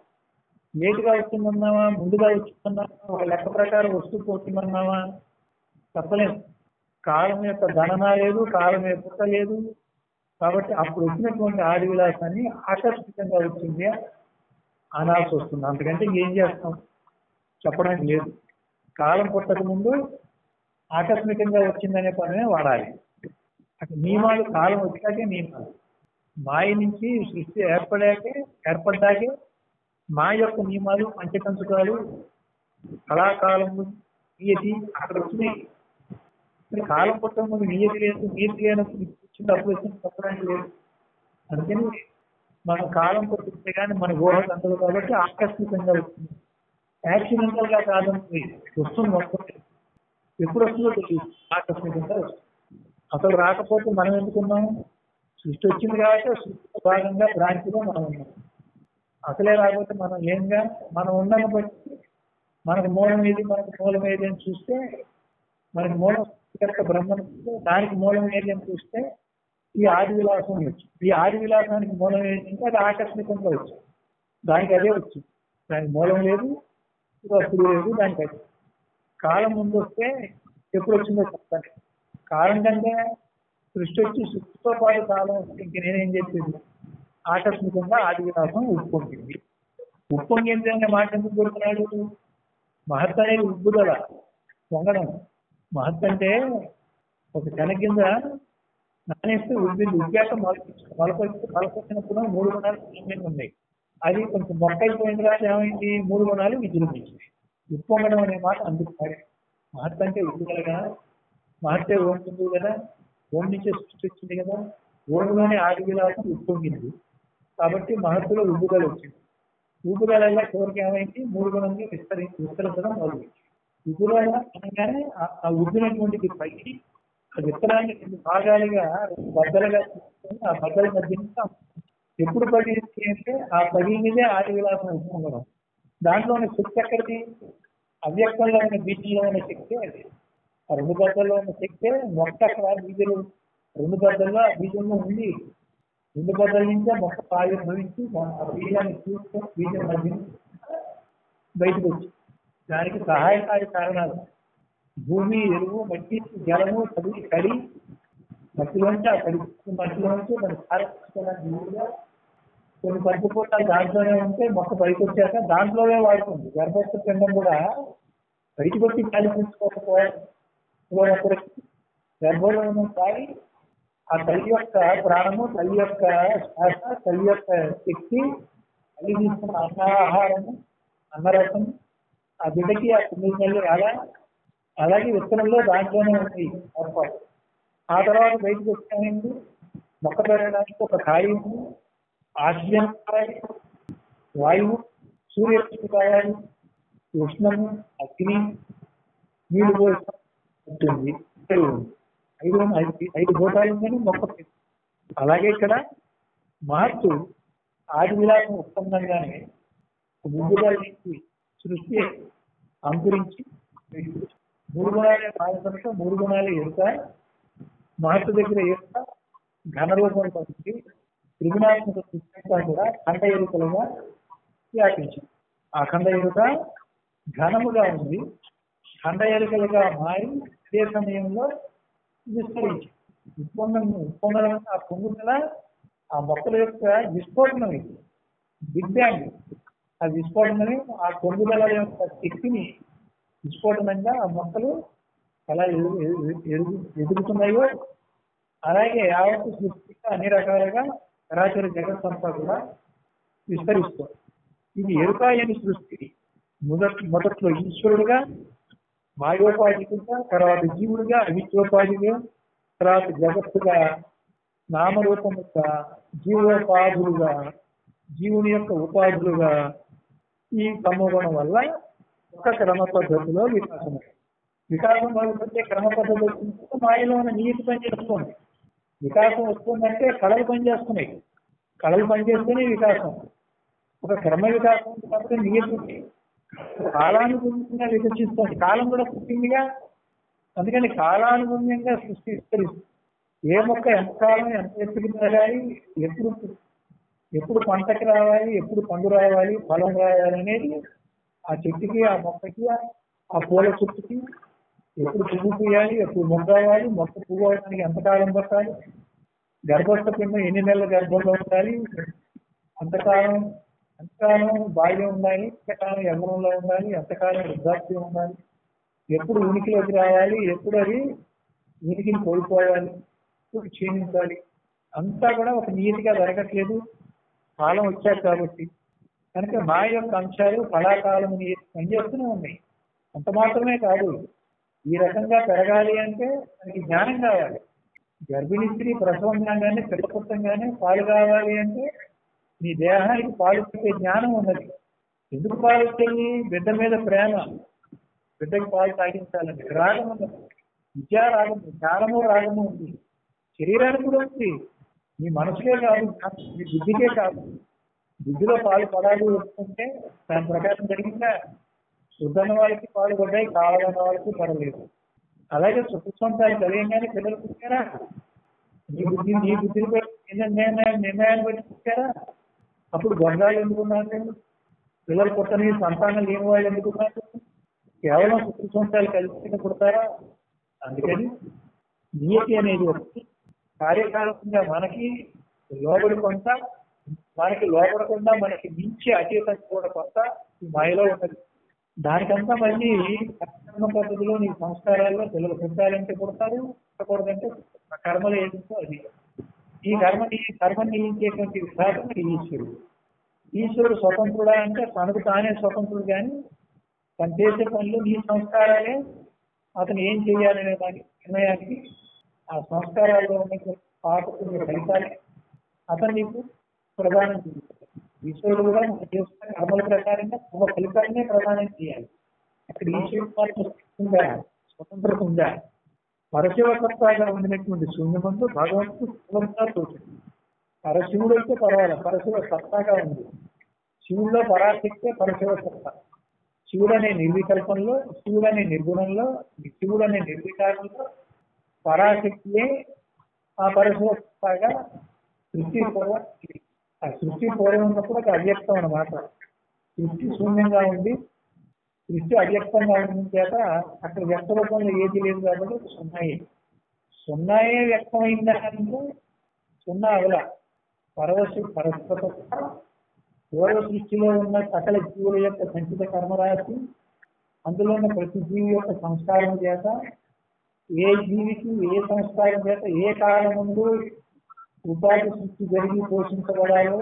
లేటుగా వచ్చిందన్నావా ముందుగా వచ్చిందన్నావా ఒక లెక్క ప్రకారం వస్తూ పోతుందన్నావా చెప్పలేము కాలం యొక్క గణన లేదు కాలం యొక్క పుట్ట లేదు కాబట్టి అప్పుడు వచ్చినటువంటి ఆది విలాసాన్ని ఆకస్మికంగా వచ్చింది అనాల్సి వస్తుంది అంతకంటే ఏం చేస్తాం చెప్పడానికి లేదు కాలం పుట్టక ముందు ఆకస్మికంగా వచ్చిందనే పదమే వాడాలి అటు నియమాలు కాలం వచ్చాకే నియమాలు మాయ నుంచి సృష్టి ఏర్పడాకే ఏర్పడ్డాకే మా యొక్క నియమాలు పంచకంచుకాలు కళాకాలము నియతి అక్కడ వచ్చినాయి మరి కాలం పుట్టక ముందు నియతి లేదు నియతి లేనప్పుడు ఇప్పుడు వచ్చింది అప్పుడు వచ్చింది చెప్పడానికి లేదు అందుకని మనం కాలం పుట్టిస్తే కానీ మన ఊహకు అందదు కాబట్టి ఆకస్మికంగా వస్తుంది యాక్సిడెంటల్ గా కాదండి వస్తుంది మొత్తం ఎప్పుడు వస్తుందో తెలియదు ఆకస్మికంగా వస్తుంది అసలు రాకపోతే మనం ఎందుకున్నాం సృష్టి వచ్చింది కాబట్టి ఆ సృష్టిలో భాగంగా భ్రాంతిలో మనం ఉన్నాం అసలే రాకపోతే మనం ఏంగా మనం ఉన్నాను బట్టి మనకు మూలం ఏది మనకు మూలం ఏది అని చూస్తే మనకి మూలం యొక్క బ్రహ్మను చూస్తే దానికి మూలం ఏది అని చూస్తే ఈ ఆది విలాసం వచ్చు ఈ ఆది విలాసానికి మూలం ఏంటంటే అది ఆకస్మికంగా వచ్చు దానికి అదే వచ్చింది దానికి మూలం లేదు ఇది అప్పుడు లేదు దానికి అది కాలం ముందు వస్తే ఎప్పుడు వచ్చిందో చెప్తాను కాలం కంటే సృష్టి వచ్చి సృష్టితో పాటు కాలం వస్తే ఇంక నేనేం చెప్పేది ఆకస్మికంగా ఆది విలాసం ఉప్పొంగింది ఉప్పొంగింది అనే మాట ఎందుకు దొరుకుతున్నాడు మహత్ అనేది ఉబ్బుదల పొంగడం మహత్ అంటే ఒక తెన కింద నానేస్తే ఉబ్బింది ఉబ్బాక మొలకొచ్చి మొలకొచ్చి మొలకొచ్చినప్పుడు మూడు గుణాలు సమానంగా ఉన్నాయి అది కొంచెం మొక్క అయిపోయిన తర్వాత ఏమైంది మూడు గుణాలు విజృంభించింది ఉప్పొంగడం అనే మాట అందుకు వాడే. మహత్ అంటే ఉబ్బుదలగా మహత్తే ఓం ఉంది కదా ఓం నుంచే సృష్టి వచ్చింది కదా ఓంలోనే ఆది విలాసం ఉప్పొంగింది కాబట్టి మహత్తులో ఉబ్బుదల వచ్చింది ఊపిరాల చివరికి ఏమైంది మూడు గుణంగా విస్తరి విస్తరించడం మొదలుపెట్టి ఉబ్బుదల అనగానే ఆ- ఆ ఉబ్బినటువంటి పైకి ఆ విత్తనాన్ని రెండు భాగాలుగా రెండు బద్దలుగా తీసుకొని ఆ బద్దల మధ్య నుంచి ఆ ఎప్పుడు పడింది అంటే ఆ పది మీదే ఆది విలాసం ఉప్పొంగడం దాంట్లో ఉన్న శక్తి ఎక్కడిది అవ్యక్తంలో ఉన్న బీజంలో ఉన్న శక్తి అది ఆ రెండు బద్దల్లో ఉన్న శక్తి మొక్క అక్కడ బీజలు రెండు బద్దల్లో ఆ బీజంలో ఉంది రెండు బద్దల నుంచే మొక్క ఆవిర్భవించి ఆ బీజాన్ని చూసుకొని బీజం మధ్య నుంచి బయటకు వచ్చి దానికి సహాయకారి కారణాలు భూమి ఎరువు మట్టి జలము చదువు కడి మట్టిలోంచి ఆ కడి మట్టిలోంచి మన సారస్వతానికి వీలుగా కొన్ని పంచభూతాలు దాంట్లోనే ఉంటే మొక్క బయటకు వచ్చాక దాంట్లోనే వాడుతుంది గర్భస్థ పిండం కూడా బయటకు వచ్చి గాలి పీల్చుకోకపోవడం గర్భంలో ఉన్న గాలి ఆ తల్లి యొక్క ప్రాణము తల్లి యొక్క శ్వాస తల్లి యొక్క శక్తి తల్లి తీసుకున్న అన్నాహారము అన్నరసం ఆ బిడ్డకి ఆ తొమ్మిది నెలలు అలా అలాగే విత్తనంలో దాంట్లోనే ఉంది ఏర్పాటు ఆ తర్వాత బయటకు వచ్చామైంది మొక్క పెరగడానికి ఒక ఖాళీ ఉంది ఆక్సిజన్ కావాలి వాయువు సూర్యరశ్మి కావాలి ఉష్ణము అగ్ని నీళ్లు పోషణ ఉంటుంది చెరువు ఉంది. ఐదు ఐదు ఐదు భూతాలు ఉందని మొక్క పెరిగింది. అలాగే ఇక్కడ మార్పు ఆది విలాసం ఉత్పన్నంగానే ముందుగాల నుంచి సృష్టి అంకురించి మూడు గుణాలే పాల్గొనక మూడు గుణాలే ఎరుక మహత్తు దగ్గర ఎరుక ఘన రూపం పొంది త్రిగుణాత్మక సృష్టి అంతా కూడా ఖండ ఎరుకలుగా వ్యాపించింది ఆ ఖండ ఎరుక ఘనముగా ఉంది కండ ఎలుకలుగా మారి అదే సమయంలో విస్తరించి ఉత్పన్నం ఉత్పన్నం ఆ పొంగుదల ఆ మొక్కల యొక్క విస్ఫోటనం ఇది బిగ్ బ్యాంగ్ ఆ విస్ఫోటనమే ఆ పొంగుదల యొక్క శక్తిని విస్ఫోటనంగా ఆ మొక్కలు ఎలా ఎదుగు- ఎదుగు- ఎదుగు- ఎదుగుతున్నాయో అలాగే యావత్తు సృష్టిగా అన్ని రకాలుగా చరాచర జగత్తంతా కూడా విస్తరిస్తుంది ఇది ఎరుకాయని సృష్టి మొదట్ మొదట్లో ఈశ్వరుడుగా మాయోపాధికంగా తర్వాత జీవుడిగా అవిద్యోపాధిగా తర్వాత జగత్తుగా నామరూపముగా జీవోపాధులుగా జీవుని యొక్క ఉపాధులుగా ఈ సమూహం వల్ల ఒక క్రమ పద్ధతిలో వికాసం వికాసం మొదలుపెట్టే క్రమ పద్ధతి వచ్చినప్పుడు మాయలో ఉన్న నీతి పనిచేస్తుంది వికాసం వస్తుందంటే కళలు పనిచేస్తున్నాయి కళలు పనిచేస్తేనే వికాసం ఒక క్రమ వికాసం కాబట్టి నియతి కాలానుగుణ్యంగా వికసిస్తుంది కాలం కూడా పుట్టిందిగా అందుకని కాలానుగుణ్యంగా సృష్టి విస్తరిస్తుంది ఏ మొక్క ఎంత కాలం ఎంత ఎత్తుకు పెరగాలి ఎప్పుడు ఎప్పుడు పంటకి రావాలి ఎప్పుడు పండు రావాలి ఫలం రావాలి అనేది ఆ చెట్టుకి ఆ మొక్కకి ఆ పూల చెట్టుకి ఎప్పుడు పువ్వు పూయాలి ఎప్పుడు మొగ్గ అవ్వాలి మొక్క పువ్వు అవడానికి ఎంత కాలం పట్టాలి గర్భస్థ పిండం ఎన్ని నెలల గర్భంలో ఉండాలి అంతకాలం ఎంతకాలం బాల్యం ఉండాలి ఎంతకాలం యవ్వనంలో ఉండాలి ఎంతకాలం వృద్ధాప్యం ఉండాలి ఎప్పుడు ఉనికిలోకి రావాలి ఎప్పుడు అది ఉనికిని కోల్పోవాలి ఎప్పుడు క్షీణించాలి అంతా కూడా ఒక నీతిగా జరగట్లేదు కాలం వచ్చారు కాబట్టి కనుక మా యొక్క అంశాలు కళాకాలం పనిచేస్తూనే ఉన్నాయి అంత మాత్రమే కాదు ఈ రకంగా పెరగాలి అంటే మనకి జ్ఞానం కావాలి గర్భిణీ స్త్రీ ప్రసవం కాగానే పిల్లపుట్టంగానే పాలు కావాలి అంటే నీ దేహానికి పాలు పెట్టే జ్ఞానం ఉన్నది ఎందుకు పాలు వచ్చాయి బిడ్డ మీద ప్రేమ బిడ్డకి పాలు తాగించాలండి రాగం ఉన్నది విద్యా రాగం జ్ఞానము రాగము ఉంది శరీరానికి కూడా ఉంది నీ మనసుకే కాదు నీ బుద్ధికే కాదు బుద్ధిలో పాలు పడాలి వస్తుంటే దాని ప్రకారం జరిగిందా వద్దన్న వాళ్ళకి పాలు పడ్డాయి కావాలన్న వాళ్ళకి పడలేదు అలాగే సుఖ సొంతాలు కలియంగానే పిల్లలు పుట్టారా నీ బుద్ధి నీ బుద్ధిని బట్టి నిర్ణయం నిర్ణయాన్ని బట్టి పుట్టారా అప్పుడు గొండాలు ఎందుకున్నారు పిల్లలు పుట్టని సంతానం లేని వాళ్ళు ఎందుకున్నారు కేవలం సుఖ సొంతాలు కలిసి పుడతారా అందుకని నియతి అనేది ఒకటి కార్యకాలంగా మనకి లోబడి కొంత మనకి లోపడకుండా మనకి మించి అతీతం కూడా కొంత ఈ మాయలో ఉన్నది దానికంతా మళ్ళీ కర్మ పద్ధతిలో నీ సంస్కారాల్లో పిల్లలు పుట్టాలంటే పుడతారు పుట్టకూడదంటే కర్మలు ఏంటో అది ఈ కర్మ ఈ కర్మ నిలించేటువంటి విధానం ఈశ్వరుడు ఈశ్వరుడు స్వతంత్రుడా అంటే తనకు తానే స్వతంత్రుడు కానీ తను చేసే పనులు నీ సంస్కారాలే అతను ఏం చేయాలనే దాని నిర్ణయానికి ఆ సంస్కారాల్లో ఉన్న పాపకు ఫలితాలే అతను నీకు ప్రదానం చేస్తాడు ఈశ్వరుడు కూడా మనం చేస్తున్న కర్మల ప్రకారంగా ఒక ఫలితాన్నే ప్రదానం చేయాలి అక్కడ ఈశ్వరుడు పాత్ర ఉందా స్వతంత్రత ఉందా పరశివకర్తగా ఉండినటువంటి శూన్యమందు భగవంతుడు పూర్ణంగా తోచింది పరశివుడు అయితే పర్వాలేదు పరశివ సత్తాగా ఉంది శివుల్లో పరాశక్తే పరశివ సత్తా శివుడు అనే నిర్వికల్పంలో శివుడు అనే నిర్గుణంలో శివుడు అనే నిర్వికారంలో పరాశక్తియే ఆ పరశివ సత్తాగా సృష్టి పూర్వం ఆ సృష్టి పూర్వం ఉన్నప్పుడు అది అవ్యక్తం అన్నమాట సృష్టి శూన్యంగా ఉంది సృష్టి అవ్యక్తంగా ఉండడం చేత అక్కడ వ్యక్త రూపంలో ఏది లేదు కాబట్టి సున్నాయి సున్నాయే వ్యక్తమైందా అంటే సున్నా అవల పరవశు పరస్పర పూర్వ సృష్టిలో ఉన్న సకల జీవుల యొక్క సంచిత కర్మరాశి అందులో ఉన్న ప్రతి జీవి యొక్క సంస్కారం చేత ఏ జీవికి ఏ సంస్కారం చేత ఏ కాలం ముందు ఉపాధి సృష్టి జరిగి పోషించబడాలో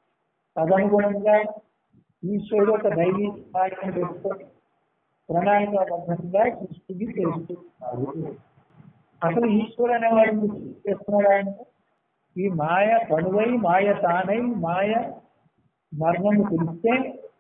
తదనుగుణంగా ఈశ్వరుడు ఒక దైవీ స్థాయిని పెట్టుకొని ప్రణాళికాబద్ధంగా సృష్టికి తెలుస్తున్నారు అసలు ఈశ్వరుడు అనేవాడు ఎందుకు చేస్తున్నాడా అంటే ఈ మాయ పనువై మాయ తానై మాయ మర్మము తెలిస్తే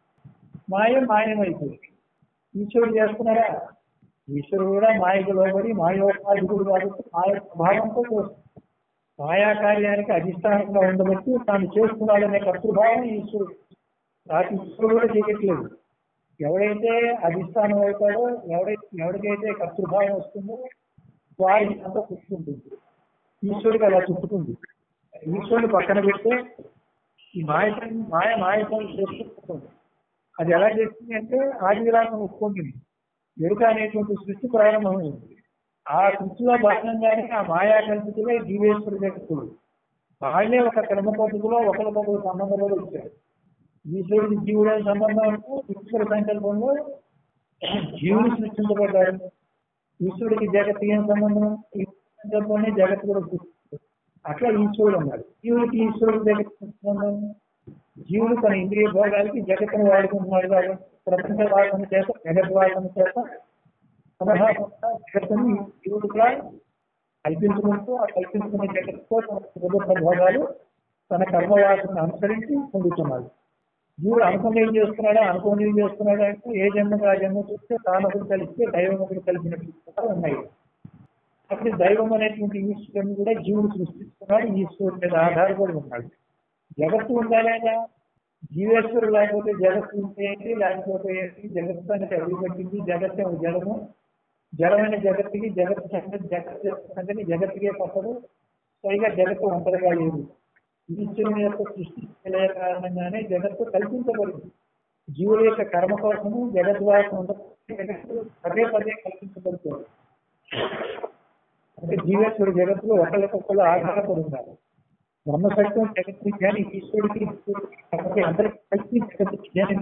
మాయ మాయమైపోయింది ఈశ్వరుడు చేస్తున్నారా ఈశ్వరుడు కూడా మాయకు లోబడి మాయోపాధికుడు కాబట్టి మాయ ప్రభావంతో చేస్తున్నాడు మాయా కార్యానికి అధిష్టానంగా ఉండబట్టి తాను చేస్తున్నాడనే కర్తృభావం ఈశ్వరుడు రాతి ఈశ్వరుడు కూడా చేయట్లేదు ఎవడైతే అధిష్టానం అవుతాడో ఎవడైతే ఎవరికైతే కర్తృభావం వస్తుందో వారికి అంతా చుట్టుకుంటుంది ఈశ్వరుడికి అలా చుట్టుకుంది ఈశ్వరుడు పక్కన పెడితే ఈ మాయ పని- మాయ మాయ పని చేసుకుంటుంది అది ఎలా చేస్తుంది అంటే ఆది విలాసం ఒప్పుకుంటుంది ఎరుక అనేటువంటి సృష్టి ప్రారంభమైంది ఆ సృష్టిలో భాగంగానే ఆ మాయా కల్పితులే జీవేశ్వర జగత్తులు వాళ్ళే ఒక క్రమ పద్ధతిలో ఒకరికొకరు సంబంధంలో వచ్చారు ఈశ్వరుడి జీవుడే సంబంధం అంటే ఈశ్వర సంకల్పంలో జీవుడు సృష్టించబడ్డాడు ఈశ్వరుడికి జగత్తు ఏం సంబంధం ఈశ్వర సంకల్పంలోనే జగత్తు కూడా సృష్టించాడు అట్లా ఈశ్వరుడు అన్నాడు జీవుడికి ఈశ్వరుడు జగత్తు సంబంధం జీవుడు తన ఇంద్రియ భోగాలకి జగత్తును వాడుకుంటున్నాడు కాబట్టి ప్రపంచ వాదన చేత జగత్ వాదన చేత సమహాపంగా జగత్తుని జీవుడు కూడా కల్పించుకుంటూ ఆ కల్పించుకున్న జగత్తుతో తన సుఖ భోగాలు తన కర్మవాసనను అనుసరించి పొందుతున్నాడు జీవుడు అనుకుని ఏం చేస్తున్నాడా అనుకుని ఏం చేస్తున్నాడా అంటే ఏ జన్మకు ఆ జన్మ చూస్తే తాను ఒకటి కలిస్తే దైవం ఒకటి కలిపినట్టు కూడా ఉన్నాయి అప్పుడు దైవం అనేటువంటి ఈశ్వరుని కూడా జీవుడు సృష్టిస్తున్నాడు ఈశ్వరుడి మీద ఆధారపడి ఉన్నాడు జగత్తు ఉందా లేదా జీవేశ్వరుడు లేకపోతే జగత్తు ఉంటే ఏంటి లేకపోతే ఏంటి జగత్తు అనేది ఎవరు పెట్టింది జగత్తే ఒక జడము జడమైన జగత్తుకి జగత్తు సంగతి జగత్ సంగతి జగత్తుకే పక్కడు పైగా జగత్తు ఒంటరిగా లేదు ఈశ్వరుని యొక్క సృష్టి తెలియ కారణంగానే జగత్తు కల్పించబడింది జీవుల యొక్క కర్మ కోసము జగద్వాసం ఉండకపోతే జగత్తు పదే పదే కల్పించబడుతుంది అంటే జీవేశ్వరుడు జగత్తులో ఒకరికొకరు ఆధారపడి ఉన్నారు బ్రహ్మ సత్యం జగత్ విజ్ఞాని ఈశ్వరుడికి ఈశ్వరుడికి కాబట్టి అందరికి కలిసి జగత్ విజ్ఞాని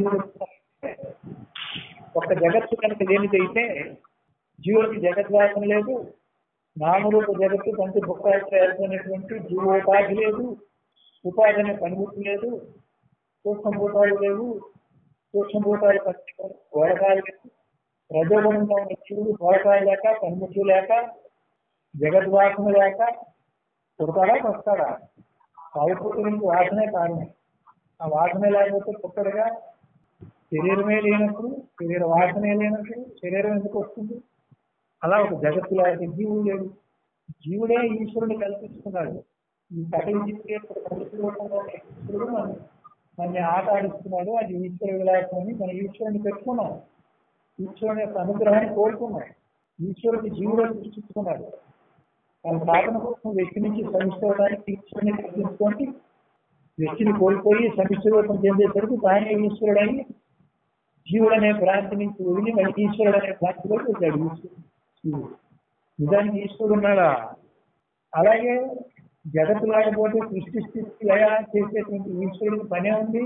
ఒక జగత్తు కనుక లేనిదైతే జీవుడికి జగద్వాసం లేదు నామరూప జగత్తు పంచి బుక్కాయటువంటి జీవోపాధి లేదు ఉపాధి అనే పనిముట్టు లేదు సూక్ష్మభూతాలు లేవు సూక్ష్మభూతాలు పంచి గోడకాలు లేవు రజోగుణంగా ఉన్న జీవుడు గోడకాలు లేక పనిముట్లు లేక జగద్వాసన లేక పుడతాడా వస్తాడా సాగుపుత్రునికి వాసనే కారణం ఆ వాసన లేకపోతే పుట్టడుగా శరీరమే లేనప్పుడు శరీర వాసనే లేనప్పుడు శరీరం ఎందుకు వస్తుంది అలా ఒక జగత్తు లాంటి జీవుడు లేడు జీవుడే ఈశ్వరుని కల్పిస్తున్నాడు ఈ సకల జీవుడు ఈశ్వరుడు మన మన ఆట ఆడిస్తున్నాడు అది ఈశ్వర విలాసం అని మన ఈశ్వరుని పెట్టుకున్నాం ఈశ్వరుని యొక్క అనుగ్రహాన్ని కోరుకున్నాం ఈశ్వరుడికి జీవుడు సృష్టించుకున్నాడు తన సాధన కోసం వ్యక్తి నుంచి సమిష్టవడానికి ఈశ్వరుని కల్పించుకోండి వ్యక్తిని కోల్పోయి సమిష్టరూపం చెందేసరికి తానే ఈశ్వరుడని జీవుడు అనే భ్రాంతి నుంచి వదిలి మళ్ళీ ఈశ్వరుడు అనే భ్రాంతిలోకి వచ్చాడు ఈశ్వరుడు జీవుడు. నిజానికి ఈశ్వరుడు ఉన్నాడా అలాగే జగత్తు లేకపోతే సృష్టి స్థితి లయ చేసేటువంటి ఈశ్వరుడికి పనే ఉంది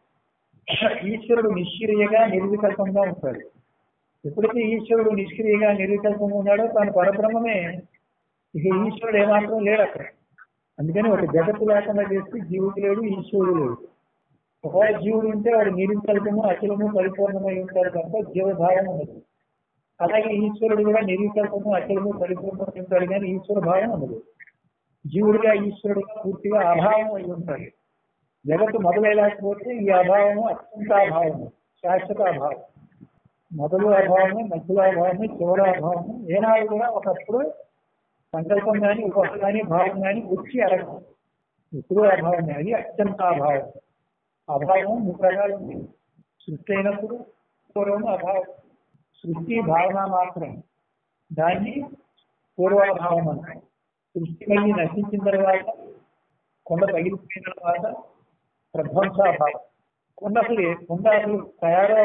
ఈశ్వరుడు నిష్క్రియగా నిర్వికల్పంగా ఉంటాడు ఎప్పుడైతే ఈశ్వరుడు నిష్క్రియగా నిర్వికల్పంగా ఉన్నాడో తాను పరబ్రహ్మమే ఇక ఈశ్వరుడు ఏమాత్రం లేడు అక్కడ అందుకని ఒక జగత్తు లేకుండా చేస్తే జీవుడు లేడు ఈశ్వరుడు లేడు ఒకవేళ జీవుడు ఉంటే వాడు నిరుకల్పము అఖిలము పరిపూర్ణమై ఉంటాడు తప్ప జీవభావం ఉండదు అలాగే ఈశ్వరుడు కూడా నిరుకల్పము అఖిలము పరిపూర్ణమై ఉంటాడు కానీ ఈశ్వర భావం ఉండదు జీవుడిగా ఈశ్వరుడుగా పూర్తిగా అభావం అయి ఉంటాడు జగత్తు మొదలైలేకపోతే ఈ అభావము అత్యంత అభావము శాశ్వత అభావం మొదలు అభావమే మధ్యలో అభావమే చివరి అభావము ఏనాడు కూడా ఒకప్పుడు సంకల్పం కానీ ఉపహ కానీ భావం కానీ వచ్చి అడగం ఎప్పుడూ అభావమే అది అత్యంత అభావం అభావం మూడు రకాలు ఉంది సృష్టి అయినప్పుడు పూర్వం అభావం సృష్టి భావన మాత్రం దాన్ని పూర్వాభావం అంటాం సృష్టి మళ్ళీ నశించిన తర్వాత కొండ పగిలిపోయిన తర్వాత ప్రధ్వంసాభావం కొండ అసలు కొండ అసలు తయారు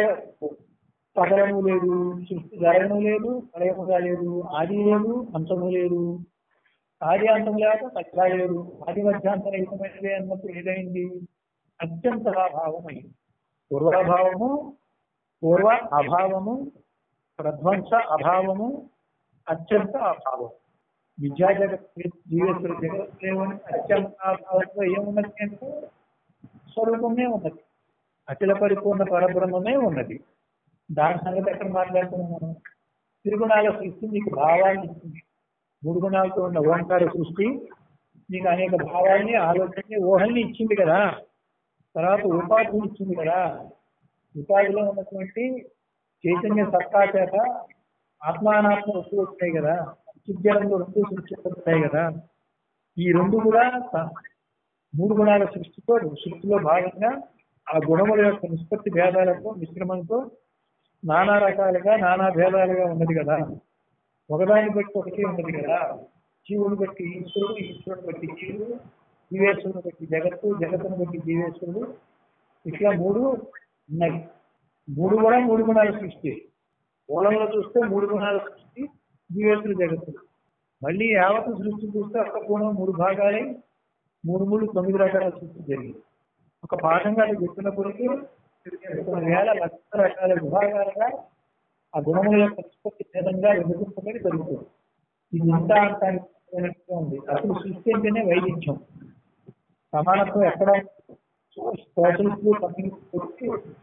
పగలము లేదు సృష్టి జరగము లేదు ప్రళయముగా లేదు ఆది లేదు అంతము లేదు ఆది అంతం లేక తక్కువ లేదు ఆది మధ్యాంతర హితమైనది అన్నప్పుడు ఏదైంది అత్యంత అభావం అయింది పూర్వాభావము పూర్వ అభావము ప్రధ్వంస అభావము అత్యంత అభావం విద్యా జగత్ జీవేశ్వర జగత్ లేవని అత్యంత అభావంలో ఏమున్నది అంటే స్వరూపమే ఉన్నది అఖిల పరిపూర్ణ పరబ్రహ్మమే ఉన్నది దాని సంగతి ఎక్కడ మాట్లాడుతున్నాం మనం త్రిగుణాల సృష్టి నీకు భావాన్ని ఇస్తుంది మూడు గుణాలతో ఉన్న ఓంకార సృష్టి నీకు అనేక భావాల్ని ఆలోచనని ఊహల్ని ఇచ్చింది కదా తర్వాత ఉపాధిని ఇచ్చింది కదా ఉపాధిలో ఉన్నటువంటి చైతన్య సత్తా చేత ఆత్మానాత్మ వస్తువు వచ్చాయి కదా చిద్జలంలో రెండు సృష్టిస్తాయి కదా ఈ రెండు కూడా స- మూడు గుణాల సృష్టితో సృష్టిలో భాగంగా ఆ గుణముల యొక్క నిష్పత్తి భేదాలతో మిశ్రమంతో నానా రకాలుగా నానా భేదాలుగా ఉన్నది కదా ఒకదాన్ని బట్టి ఒకటి ఉన్నది కదా జీవుని బట్టి ఈశ్వరుడు ఈశ్వరుడు బట్టి జీవుడు జీవేశ్వరుడు బట్టి జగత్తు జగత్తును బట్టి జీవేశ్వరుడు ఇట్లా మూడు ఉన్నాయి మూడు కూడా మూడు గుణాల సృష్టి మూలంలో చూస్తే మూడు గుణాల సృష్టి జీవేశ్వర జగత్తు మళ్ళీ యావత్తు సృష్టి చూస్తే ఒక్క గుణం మూడు భాగాలై మూడు మూడు తొమ్మిది రకాల సృష్టి జరిగింది ఒక భాగంగా అది చెప్పినప్పటికీ కొన్ని వేల లక్షల రకాల విభాగాలుగా ఆ గుణముల యొక్క ఉత్పత్తి భేదంగా విభజింపబడి జరుగుతుంది ఇది ఇంత అంత అనిపించినట్టుగా ఉంది అసలు సృష్టి అంటేనే వైవిధ్యం సమానత్వం ఎక్కడ సోషలిస్ట్ కమ్యూనిస్ట్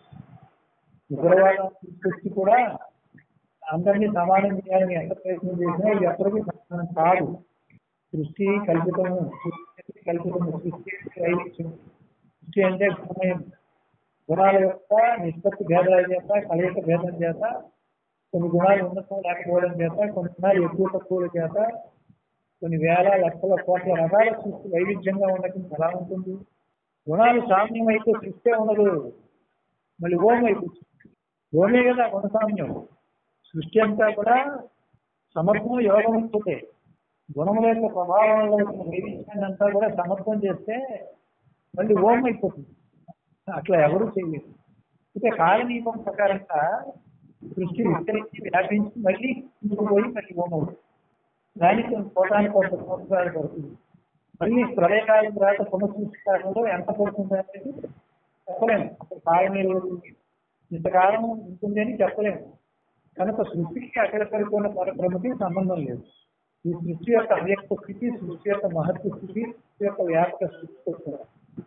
ఉగ్రవాదం తీసుకొచ్చి కూడా అందరినీ సమానం చేయాలని ఎంత ప్రయత్నం చేసినా ఇది ఎప్పటికీ సమానం కాదు సృష్టి కల్పితము సృష్టి కల్పితము సృష్టి అంటే వైవిధ్యం సృష్టి అంటే సమయం గుణాల యొక్క నిష్పత్తి భేదాల చేత కలయిక భేదం చేత కొన్ని గుణాలు ఉన్నతం లేకపోవడం చేత కొన్ని గుణాలు ఎక్కువ తక్కువల చేత కొన్ని వేల లక్షల కోట్ల రకాల సృష్టి వైవిధ్యంగా ఉండటం ఎలా ఉంటుంది గుణాలు సామ్యం అయితే సృష్టి ఉండదు మళ్ళీ ఓం అయిపోతుంది ఓమే కదా గుణ సామ్యం సృష్టి అంతా కూడా సమత్వం యోగం ఉంటుంది గుణముల యొక్క ప్రభావంలో ఉన్న వైవిధ్యాన్ని అంతా కూడా సమత్వం చేస్తే మళ్ళీ ఓం అయిపోతుంది అట్లా ఎవరు చేయలేదు అయితే కాలనీపం ప్రకారంగా సృష్టి విస్తరించి వ్యాపించి మళ్ళీ పోయి మళ్ళీ ఓం అవుతుంది దానికి పోటానికి కొంత సంవత్సరాలు పడుతుంది మళ్ళీ ప్రళయకాలం తర్వాత పునఃసృష్టి కాలంలో ఎంత పడుతుంది అనేది చెప్పలేము అప్పుడు కాలనీ రోజులు ఇంతకాలం ఉంటుంది అని చెప్పలేము కనుక సృష్టికి అక్కడ పరిపూర్ణ పరబ్రహ్మకి సంబంధం లేదు ఈ సృష్టి యొక్క అవ్యక్త స్థితి సృష్టి యొక్క మహత్వ స్థితి సృష్టి యొక్క వ్యాపక స్థితి కూడా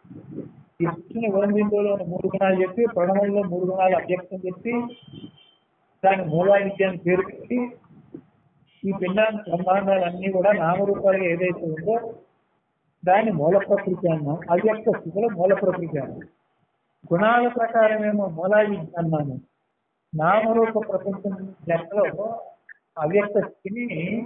ఈ సృష్టిని ఓంబిందులో మూడు గుణాలు చెప్పి ప్రణవంలో మూడు గుణాలు అవ్యక్తం చెప్పి దాని మూలా విద్యాన్ని పేరు పెట్టి ఈ పిండ బ్రహ్మాండాలన్నీ కూడా నామరూపాలుగా ఏదైతే ఉందో దాన్ని మూల ప్రకృతి అన్నాం అవ్యక్త స్థితిలో మూల ప్రకృతి అన్నాం గుణాల ప్రకారమేమో మూలా విద్య అన్నాము నామరూప ప్రపంచం లెక్కలో అవ్యక్త స్థితిని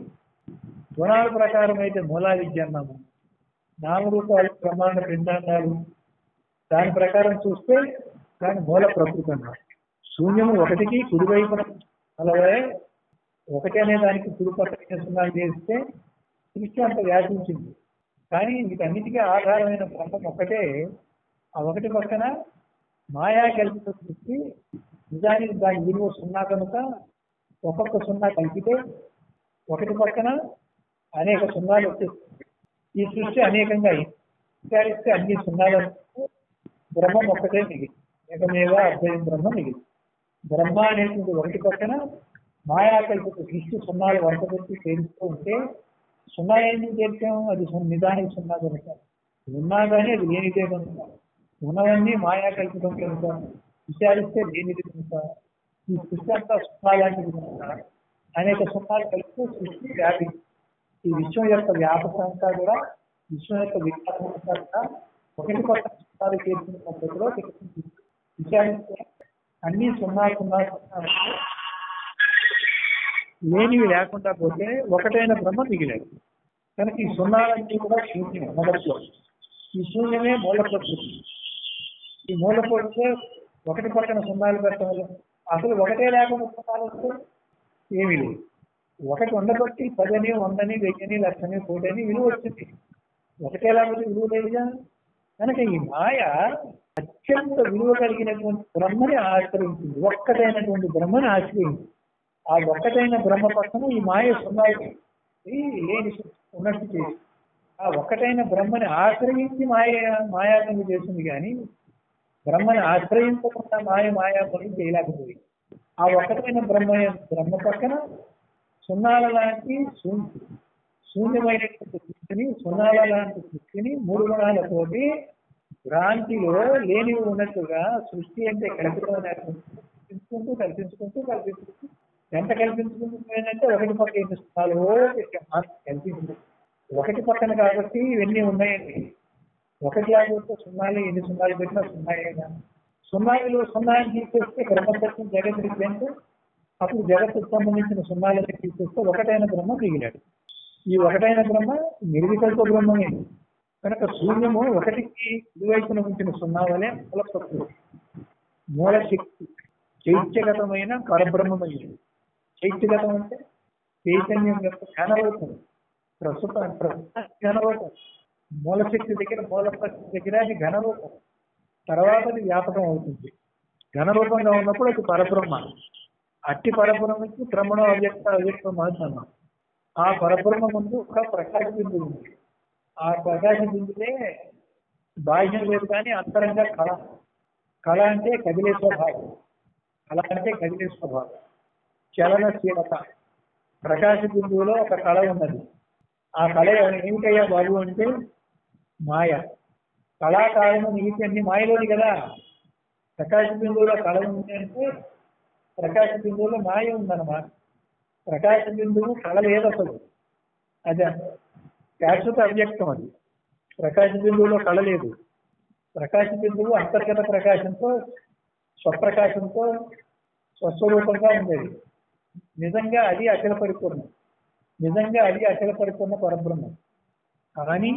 గుణాల ప్రకారం అయితే మూలా విద్య అన్నాము నామరూపాలు బ్రహ్మాండ పిండాండాలు దాని ప్రకారం చూస్తే దాని మూల ప్రకృతి అన్నాం శూన్యము ఒకటికి కుడివైపున అలాగే ఒకటి అనే దానికి కుడి పక్కన సున్నాలు చేస్తే సృష్టి అంత వ్యాపించింది కానీ వీటన్నిటికీ ఆధారమైన బ్రహ్మం ఒకటే ఆ ఒకటి పక్కన మాయా కల్పిత సృష్టి నిజానికి దాని విలువ సున్నా కనుక ఒక్కొక్క సున్నా కలిపితే ఒకటి పక్కన అనేక సున్నాలు వచ్చేస్తాయి ఈ సృష్టి అనేకంగా అయింది విచారిస్తే అన్ని సున్నాలు బ్రహ్మం ఒక్కటే మిగిలి ఏకమేవ అద్వయం బ్రహ్మ మిగిలి బ్రహ్మ అనేటువంటి ఒకటి పక్కన మాయా కల్పిత సృష్టి సున్నాలు వరుస పెట్టి చేరుస్తూ ఉంటే సున్నా ఏంటి చేర్చాము అది సున్నా- నిజానికి సున్నా కనుక ఉన్నా కానీ అది లేనిదే కనుక ఉన్నవన్నీ మాయా కల్పితం కనుక విచారిస్తే లేనిది కనుక ఈ సృష్టి అంతా సున్నా లాంటిది కనుక అనేక సున్నాలు కలిపితే సృష్టి వ్యాపి ఈ విశ్వం యొక్క వ్యాపకం అంతా కూడా విశ్వం యొక్క వికాసం అంతా కూడా ఒకటి పక్క సున్నాలు చేర్చిన పద్ధతిలో వికసించింది. విచారిస్తే అన్ని సున్నా సున్నా సున్నా ఉంటే లేనివి లేకుండా పోతే ఒకటైన బ్రహ్మ మిగిలేదు కనుక ఈ సున్నాలన్నీ కూడా శూన్యం మొదట్లో ఈ శూన్యమే మూల ప్రకృతి ఈ మూల ప్రకృతి ఒకటి పక్కన సున్నాలు పెట్టడం వల్ల అసలు ఒకటే లేకుండా సున్నాలు వస్తే ఏమీ లేదు ఒకటి ఉండబట్టి పదని వందని వెయ్యని లక్షని కోటని విలువ వచ్చింది ఒకటే లేకపోతే విలువ లేదుగా కనుక ఈ మాయ అత్యంత విలువ కలిగినటువంటి బ్రహ్మని ఆశ్రయించింది ఒక్కటైనటువంటి బ్రహ్మని ఆశ్రయించింది ఆ ఒక్కటైన బ్రహ్మ పక్కన ఈ మాయ సున్నాయి లేని ఉన్నట్టు చేసి ఆ ఒక్కటైన బ్రహ్మని ఆశ్రయించి మాయ మాయాపని చేసింది కానీ బ్రహ్మని ఆశ్రయించకుండా మాయ మాయా పని చేయలేకపోయింది ఆ ఒక్కటైన బ్రహ్మ బ్రహ్మ పక్కన సున్నాల లాంటి శూ- శూన్యమైనటువంటి దృష్టిని సున్నాల లాంటి దృష్టిని మూడు గుణాలతోటి భ్రాంతిలో లేనివి ఉన్నట్టుగా సృష్టి అంటే కల్పితం కల్పించుకుంటూ కల్పించుకుంటూ కల్పించుకుంటూ ఎంత కల్పించుకుంటూ పోయిందంటే ఒకటి పక్క ఎన్ని సున్నాలు కల్పించింది ఒకటి పక్కన కాబట్టి ఇవన్నీ ఉన్నాయండి ఒకటి లేకపోతే సున్నాలు ఎన్ని సున్నాలు పెట్టినా సున్నాయేగా సున్నా విలువ సున్నాన్ని తీసేస్తే బ్రహ్మతత్వం జగత్ అంటే అప్పుడు జగత్తుకు సంబంధించిన సున్నాలని తీసేస్తే ఒకటైన బ్రహ్మ మిగిలాడు ఈ ఒకటైన బ్రహ్మ నిర్వికల్ప బ్రహ్మమే కనుక శూన్యము ఒకటికి ఇరువైపున ఉంచిన సున్నా వలె మూల ప్రకృతి మూల శక్తి చైత్యగతమైన పరబ్రహ్మమైనది చైత్యగతం అంటే చైతన్యం యొక్క ఘనరూపం ప్రస్తుత ప్రస్తుత ఘనరూపం మూలశక్తి దగ్గర మూల ప్రకృతి దగ్గర అది ఘనరూపం తర్వాత అది వ్యాపకం అవుతుంది ఘనరూపంగా ఉన్నప్పుడు అది పరబ్రహ్మ అట్టి పరబ్రహ్మకి క్రమణం అవ్యక్త అవ్యక్తం మనసు అన్నాం ఆ పరబ్రహ్మ ముందు ఒక ప్రకాశ బిందువు ఉంది ఆ ప్రకాశ బిందువే బాహ్యం లేదు కానీ అంతరంగా కళ కళ అంటే కదిలే స్వభావం కళ అంటే కదిలే స్వభావం చలనశీలత ప్రకాశ బిందువులో ఒక కళ ఉన్నది ఆ కళ ఏమిటయ్యా బాబు అంటే మాయ కళాకారము నీతి అన్ని మాయలోని కదా ప్రకాశ బిందువులో కళ ఉంది అంటే ప్రకాశ బిందువులో మాయ ఉందన్నమాట ప్రకాశ బిందువు కళ లేదు అసలు అదే శాశ్వత అవ్యక్తం అది ప్రకాశ బిందువులో కళ లేదు ప్రకాశ బిందువు అంతర్గత ప్రకాశంతో స్వప్రకాశంతో స్వస్వరూపంగా ఉండేది నిజంగా అది అచల పరిపూర్ణం నిజంగా అది అచల పరిపూర్ణ పరబ్రహ్మం కానీ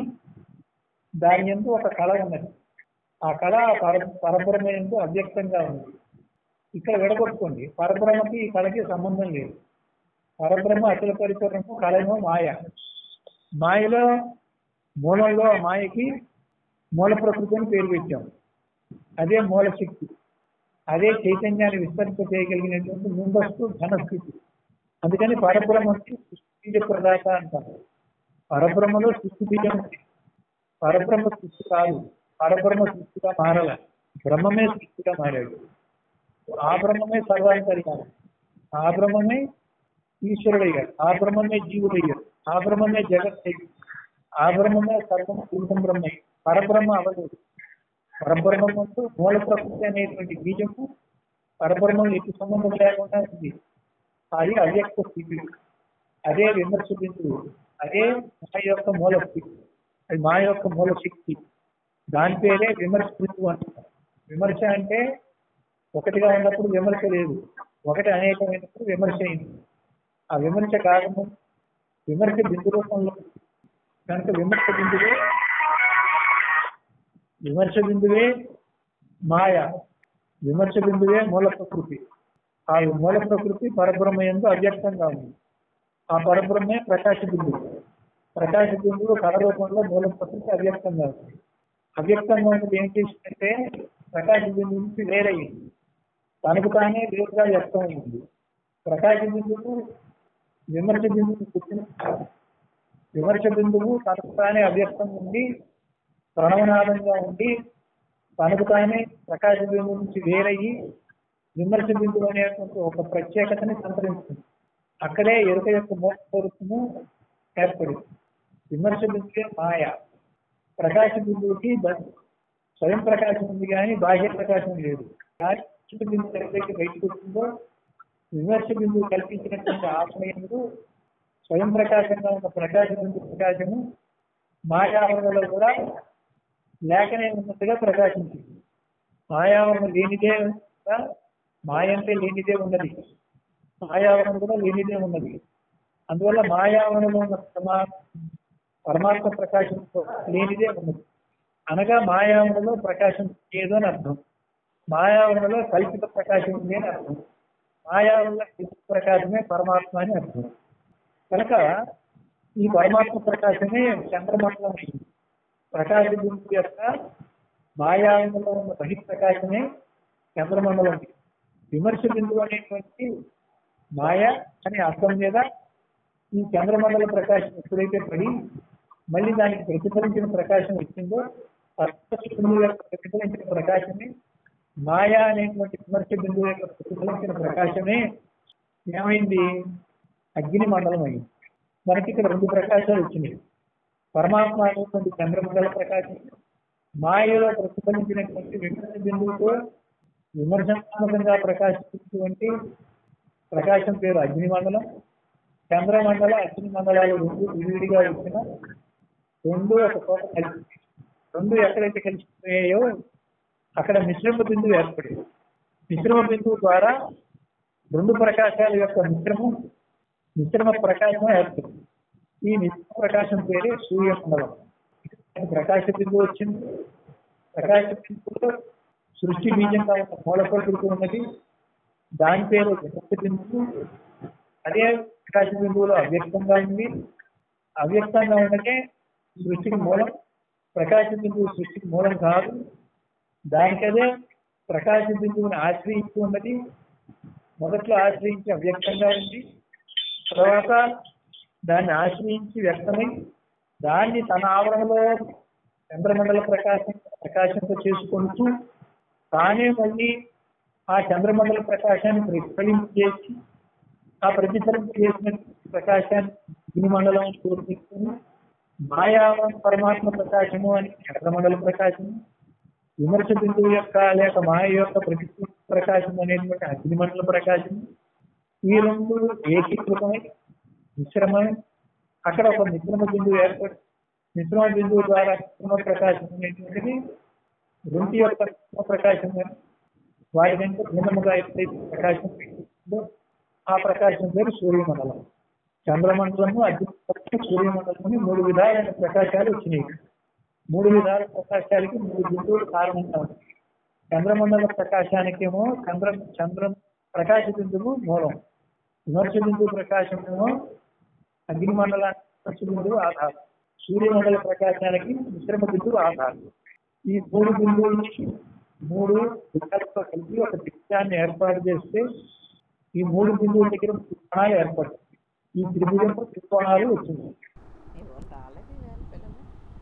దాని ఎందు ఒక కళ ఉన్నది ఆ కళ ఆ పర పరబ్రహ్మ ఎందు అవ్యక్తంగా ఉంది ఇక్కడ విడగొట్టుకోండి పరబ్రహ్మకి ఈ కళకి సంబంధం లేదు పరబ్రహ్మ అచల పరిపూర్ణము కళేమో మాయ మాయలో మూలంలో ఆ మాయకి మూల ప్రకృతి అని పేరు పెట్టాం అదే మూల శక్తి అదే చైతన్యాన్ని విస్తరింప చేయగలిగినటువంటి ముందస్తు ఘనస్థితి అందుకని పరబ్రహ్మకి సృష్టి ప్రదాత అంటారు పరబ్రహ్మలో సృష్టి బీజం ఉంది పరబ్రహ్మ సృష్టి కాదు పరబ్రహ్మ సృష్టిగా మారాల బ్రహ్మమే సృష్టిగా మారాడు ఆ బ్రహ్మమే సర్వాంతర్యాలు ఆ బ్రహ్మమే ఈశ్వరుడయ్యాడు ఆ బ్రహ్మమే జీవుడయ్యాడు ఆ బ్రహ్మమే జగత్ అయ్యాడు ఆ బ్రహ్మమే సర్వం పూర్వం బ్రహ్మ పరబ్రహ్మ అవలేదు పరబ్రహ్మంతో మూల ప్రకృతి అనేటువంటి బీజము పరబ్రహ్మం ఎట్టి సంబంధం లేకుండా ఉంది అది అవ్యక్త స్థితి అదే విమర్శ బిందువు అదే మా యొక్క మూల స్థితి అది మా యొక్క మూల శక్తి దాని పేరే విమర్శ బిందువు అంటారు విమర్శ అంటే ఒకటిగా ఉన్నప్పుడు విమర్శ లేదు ఒకటి అనేకమైనప్పుడు విమర్శ అయింది ఆ విమర్శ కారణం విమర్శ బిందు రూపంలో ఉంది. కనుక విమర్శ బిందువే విమర్శ బిందువే మాయ విమర్శ బిందువే మూల ప్రకృతి ఆ మూల ప్రకృతి పరబ్రహ్మ ఎందు అవ్యక్తంగా ఉంది ఆ పరబ్రహ్మే ప్రకాశ బిందువు ప్రకాశ బిందువు కళ రూపంలో మూల ప్రకృతి అవ్యక్తంగా ఉంది అవ్యక్తంగా ఉన్నది ఏం చేసిందంటే ప్రకాశ బిందువు నుంచి వేరయ్యింది తనకు తానే వేరుగా వ్యక్తమైంది ప్రకాశ బిందువు విమర్శ బిందువు పుట్టిన విమర్శ బిందువు తనకు తానే అవ్యక్తం ఉండి ప్రణవనాదంగా ఉండి తనకు తానే ప్రకాశ బిందువు నుంచి వేరయ్యి విమర్శ బిందువు అనేటువంటి ఒక ప్రత్యేకతని సంతరించుకుంది అక్కడే ఎరుక యొక్క మోసరూపము ఏర్పడింది విమర్శ బిందువే మాయ ప్రకాశ బిందువుకి బ- స్వయం ప్రకాశం ఉంది కానీ బాహ్య ప్రకాశం లేదు ప్రకాశ బిందువు ఎక్కడైతే బయటకు వచ్చిందో విమర్శ బిందువు కల్పించినటువంటి ఆ సమయంలో స్వయం ప్రకాశంగా ఉన్న ప్రకాశ బిందు ప్రకాశము మాయావరణలో కూడా లేకనే ఉన్నట్టుగా ప్రకాశించింది మాయావరణ లేనిదే కూడా మాయ అంటే లేనిదే ఉన్నది మాయావరణ కూడా లేనిదే ఉన్నది అందువల్ల మాయావరణలో ఉన్న పరమా పరమాత్మ ప్రకాశం కూడా లేనిదే ఉన్నది అనగా మాయావరణలో ప్రకాశం ఏదో అని అర్థం మాయావరణలో కల్పిత ప్రకాశం ఉంది అని అర్థం మాయావరణలో కల్పిత ప్రకాశమే పరమాత్మ అని అర్థం కనుక ఈ పరమాత్మ ప్రకాశమే చంద్రమండలం అయింది ప్రకాశ బిందు యొక్క మాయావరణలో ఉన్న బహిప్రకాశమే చంద్రమండలం విమర్శ బిందువు అనేటువంటి మాయ అనే అర్థం మీద ఈ చంద్రమండల ప్రకాశం ఎప్పుడైతే పడి మళ్ళీ దానికి ప్రతిఫలించిన ప్రకాశం వచ్చిందో పరస్పర బిందువు యొక్క ప్రతిఫలించిన ప్రకాశమే మాయా అనేటువంటి విమర్శ బిందువు యొక్క ప్రతిఫలించిన ప్రకాశమే ఏమైంది అగ్ని మండలం అయింది మనకి ఇక్కడ రెండు ప్రకాశాలు వచ్చినాయి పరమాత్మ అనేటువంటి చంద్రమండల ప్రకాశం మాయలో ప్రతిఫలించినటువంటి విమర్శ బిందువుతో విమర్శనాత్మకంగా ప్రకాశించినటువంటి ప్రకాశం పేరు అగ్ని మండలం చంద్రమండల అగ్ని మండలాలు రెండు విడివిడిగా వచ్చిన రెండు ఒక చోట కలిసి రెండు ఎక్కడైతే కలిసిపోయాయో అక్కడ మిశ్రమ బిందువు ఏర్పడింది మిశ్రమ బిందువు ద్వారా రెండు ప్రకాశాల యొక్క మిశ్రమం మిశ్రమ ప్రకాశం ఏర్పడింది ఈ మిశ్రమ ప్రకాశం పేరే సూర్యమండలం ప్రకాశ బిందువు వచ్చింది ప్రకాశ బిందువులో సృష్టి బీజంగా ఉన్న మూల ప్రకృతి ఉన్నది దాని పేరు జగత్ బిందువు అదే ప్రకాశ బిందువులో అవ్యక్తంగా ఉంది అవ్యక్తంగా ఉండటే సృష్టికి మూలం ప్రకాశ బిందువు సృష్టికి మూలం కాదు దానికదే ప్రకాశ బిందువుని ఆశ్రయించి ఉన్నది మొదట్లో ఆశ్రయించి అవ్యక్తంగా ఉంది తర్వాత దాన్ని ఆశ్రయించి వ్యక్తమై దాన్ని తన ఆవరణలో చంద్రమండల ప్రకాశం ప్రకాశంతో చేసుకుంటూ తానే మళ్ళీ ఆ చంద్రమండల ప్రకాశాన్ని ప్రతిఫలించి చేసి ఆ ప్రతిఫలించి చేసిన ప్రకాశాన్ని అగ్నిమండలం చూపించుకుని మాయా పరమాత్మ ప్రకాశము అని చంద్రమండల ప్రకాశము విమర్శ బిందువు యొక్క లేక మాయ యొక్క ప్రతి ప్రకాశం అనేటువంటి అగ్నిమండల ప్రకాశం ఈ రెండు ఏకీకృతమై మిశ్రమై అక్కడ ఒక మిశ్రమ బిందువు ఏర్పడి మిశ్రమ బిందువు ద్వారా మిశ్రమ ప్రకాశం అనేటువంటిది రెండు యొక్క మిశ్రమ ప్రకాశం వాటి కంటే భిన్నముగా ఎప్పుడైతే ప్రకాశం ఉంటుందో ఆ ప్రకాశం పేరు సూర్యమండలం చంద్రమండలము అగ్ని సూర్యమండలం అని మూడు విధాలైన ప్రకాశాలు వచ్చినాయి మూడు విధాల ప్రకాశాలకి మూడు బిందువులు కారణంగా ఉంటాయి చంద్రమండల ప్రకాశానికేమో చంద్ర చంద్రం ప్రకాశ బిందువు మూలం విమర్శ బిందువు ప్రకాశమేమో అగ్నిమండలానికి విమర్శ బిందువు ఆధారం సూర్యమండల ప్రకాశానికి మిశ్రమ బిందువు ఆధారం ఈ మూడు బిందువుల్ని మూడు విధాలతో కలిపి ఒక త్రిభుజాన్ని ఏర్పాటు చేస్తే ఈ మూడు బిందువుల దగ్గర త్రికోణాలు ఏర్పడతాయి ఈ త్రిభుజంలో త్రికోణాలు వచ్చింది ఇవాళ రాలేదు ఇవాళ పిల్లలు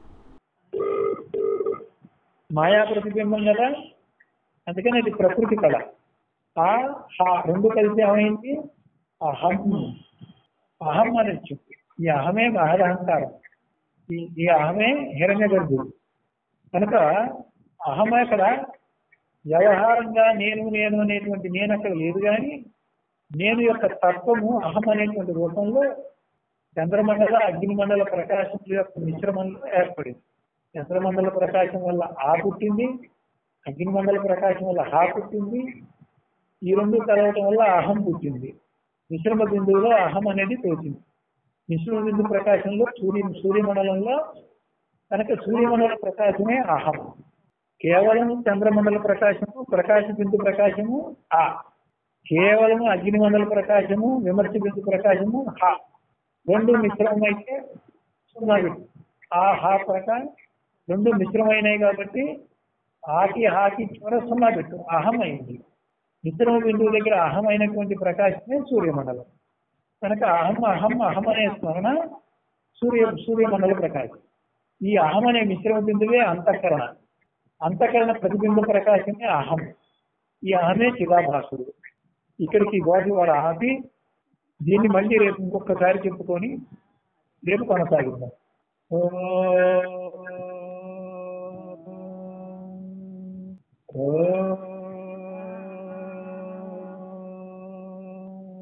మాయా ప్రతిబింబం కదా అందుకని ఇది ప్రకృతి కళ ఆ హా రెండు కలిసి ఏమైంది అహం అహం అని వచ్చింది ఈ అహమే మహదహంకారం ఈ ఈ అహమే హిరణ్య గర్భుడు కనుక అహం అక్కడ వ్యవహారంగా నేను నేను అనేటువంటి నేను అక్కడ లేదు కానీ నేను యొక్క తత్వము అహం అనేటువంటి రూపంలో చంద్రమండల అగ్నిమండల ప్రకాశం యొక్క మిశ్రమంలో ఏర్పడింది చంద్రమండల ప్రకాశం వల్ల ఆ పుట్టింది అగ్నిమండల ప్రకాశం వల్ల హా పుట్టింది ఈ రెండు కలవటం వల్ల అహం పుట్టింది మిశ్రమ బిందువులో అహం అనేది తోచింది మిశ్రమ బిందు ప్రకాశంలో సూర్య సూర్యమండలంలో కనుక సూర్యమండల ప్రకాశమే అహం కేవలం చంద్రమండల ప్రకాశము ప్రకాశ బిందు ప్రకాశము ఆ కేవలము అగ్నిమండల ప్రకాశము విమర్శ బిందు ప్రకాశము హ రెండు మిశ్రమైతే సున్నా పెట్టు. ఆ హా ప్రకాశం రెండు మిశ్రమైనవి కాబట్టి ఆకి హాకి చివర సున్నా పెట్టు అహం అయింది మిశ్రమ బిందువు దగ్గర అహం అయినటువంటి ప్రకాశమే సూర్యమండలం కనుక అహం అహం అహం అనే స్మరణ సూర్య సూర్యమండల ప్రకాశం ఈ అహం అనే మిశ్రమ బిందువే అంతఃకరణ అంతఃకరణ ప్రతిబింబ ప్రకాశమే అహం ఈ అహమే చిదాభాసుడు ఇక్కడికి వాటి వాడు ఆపి దీన్ని మళ్ళీ రేపు ఇంకొకసారి చెప్పుకొని రేపు కొనసాగిద్దాం ఓం. ఓం.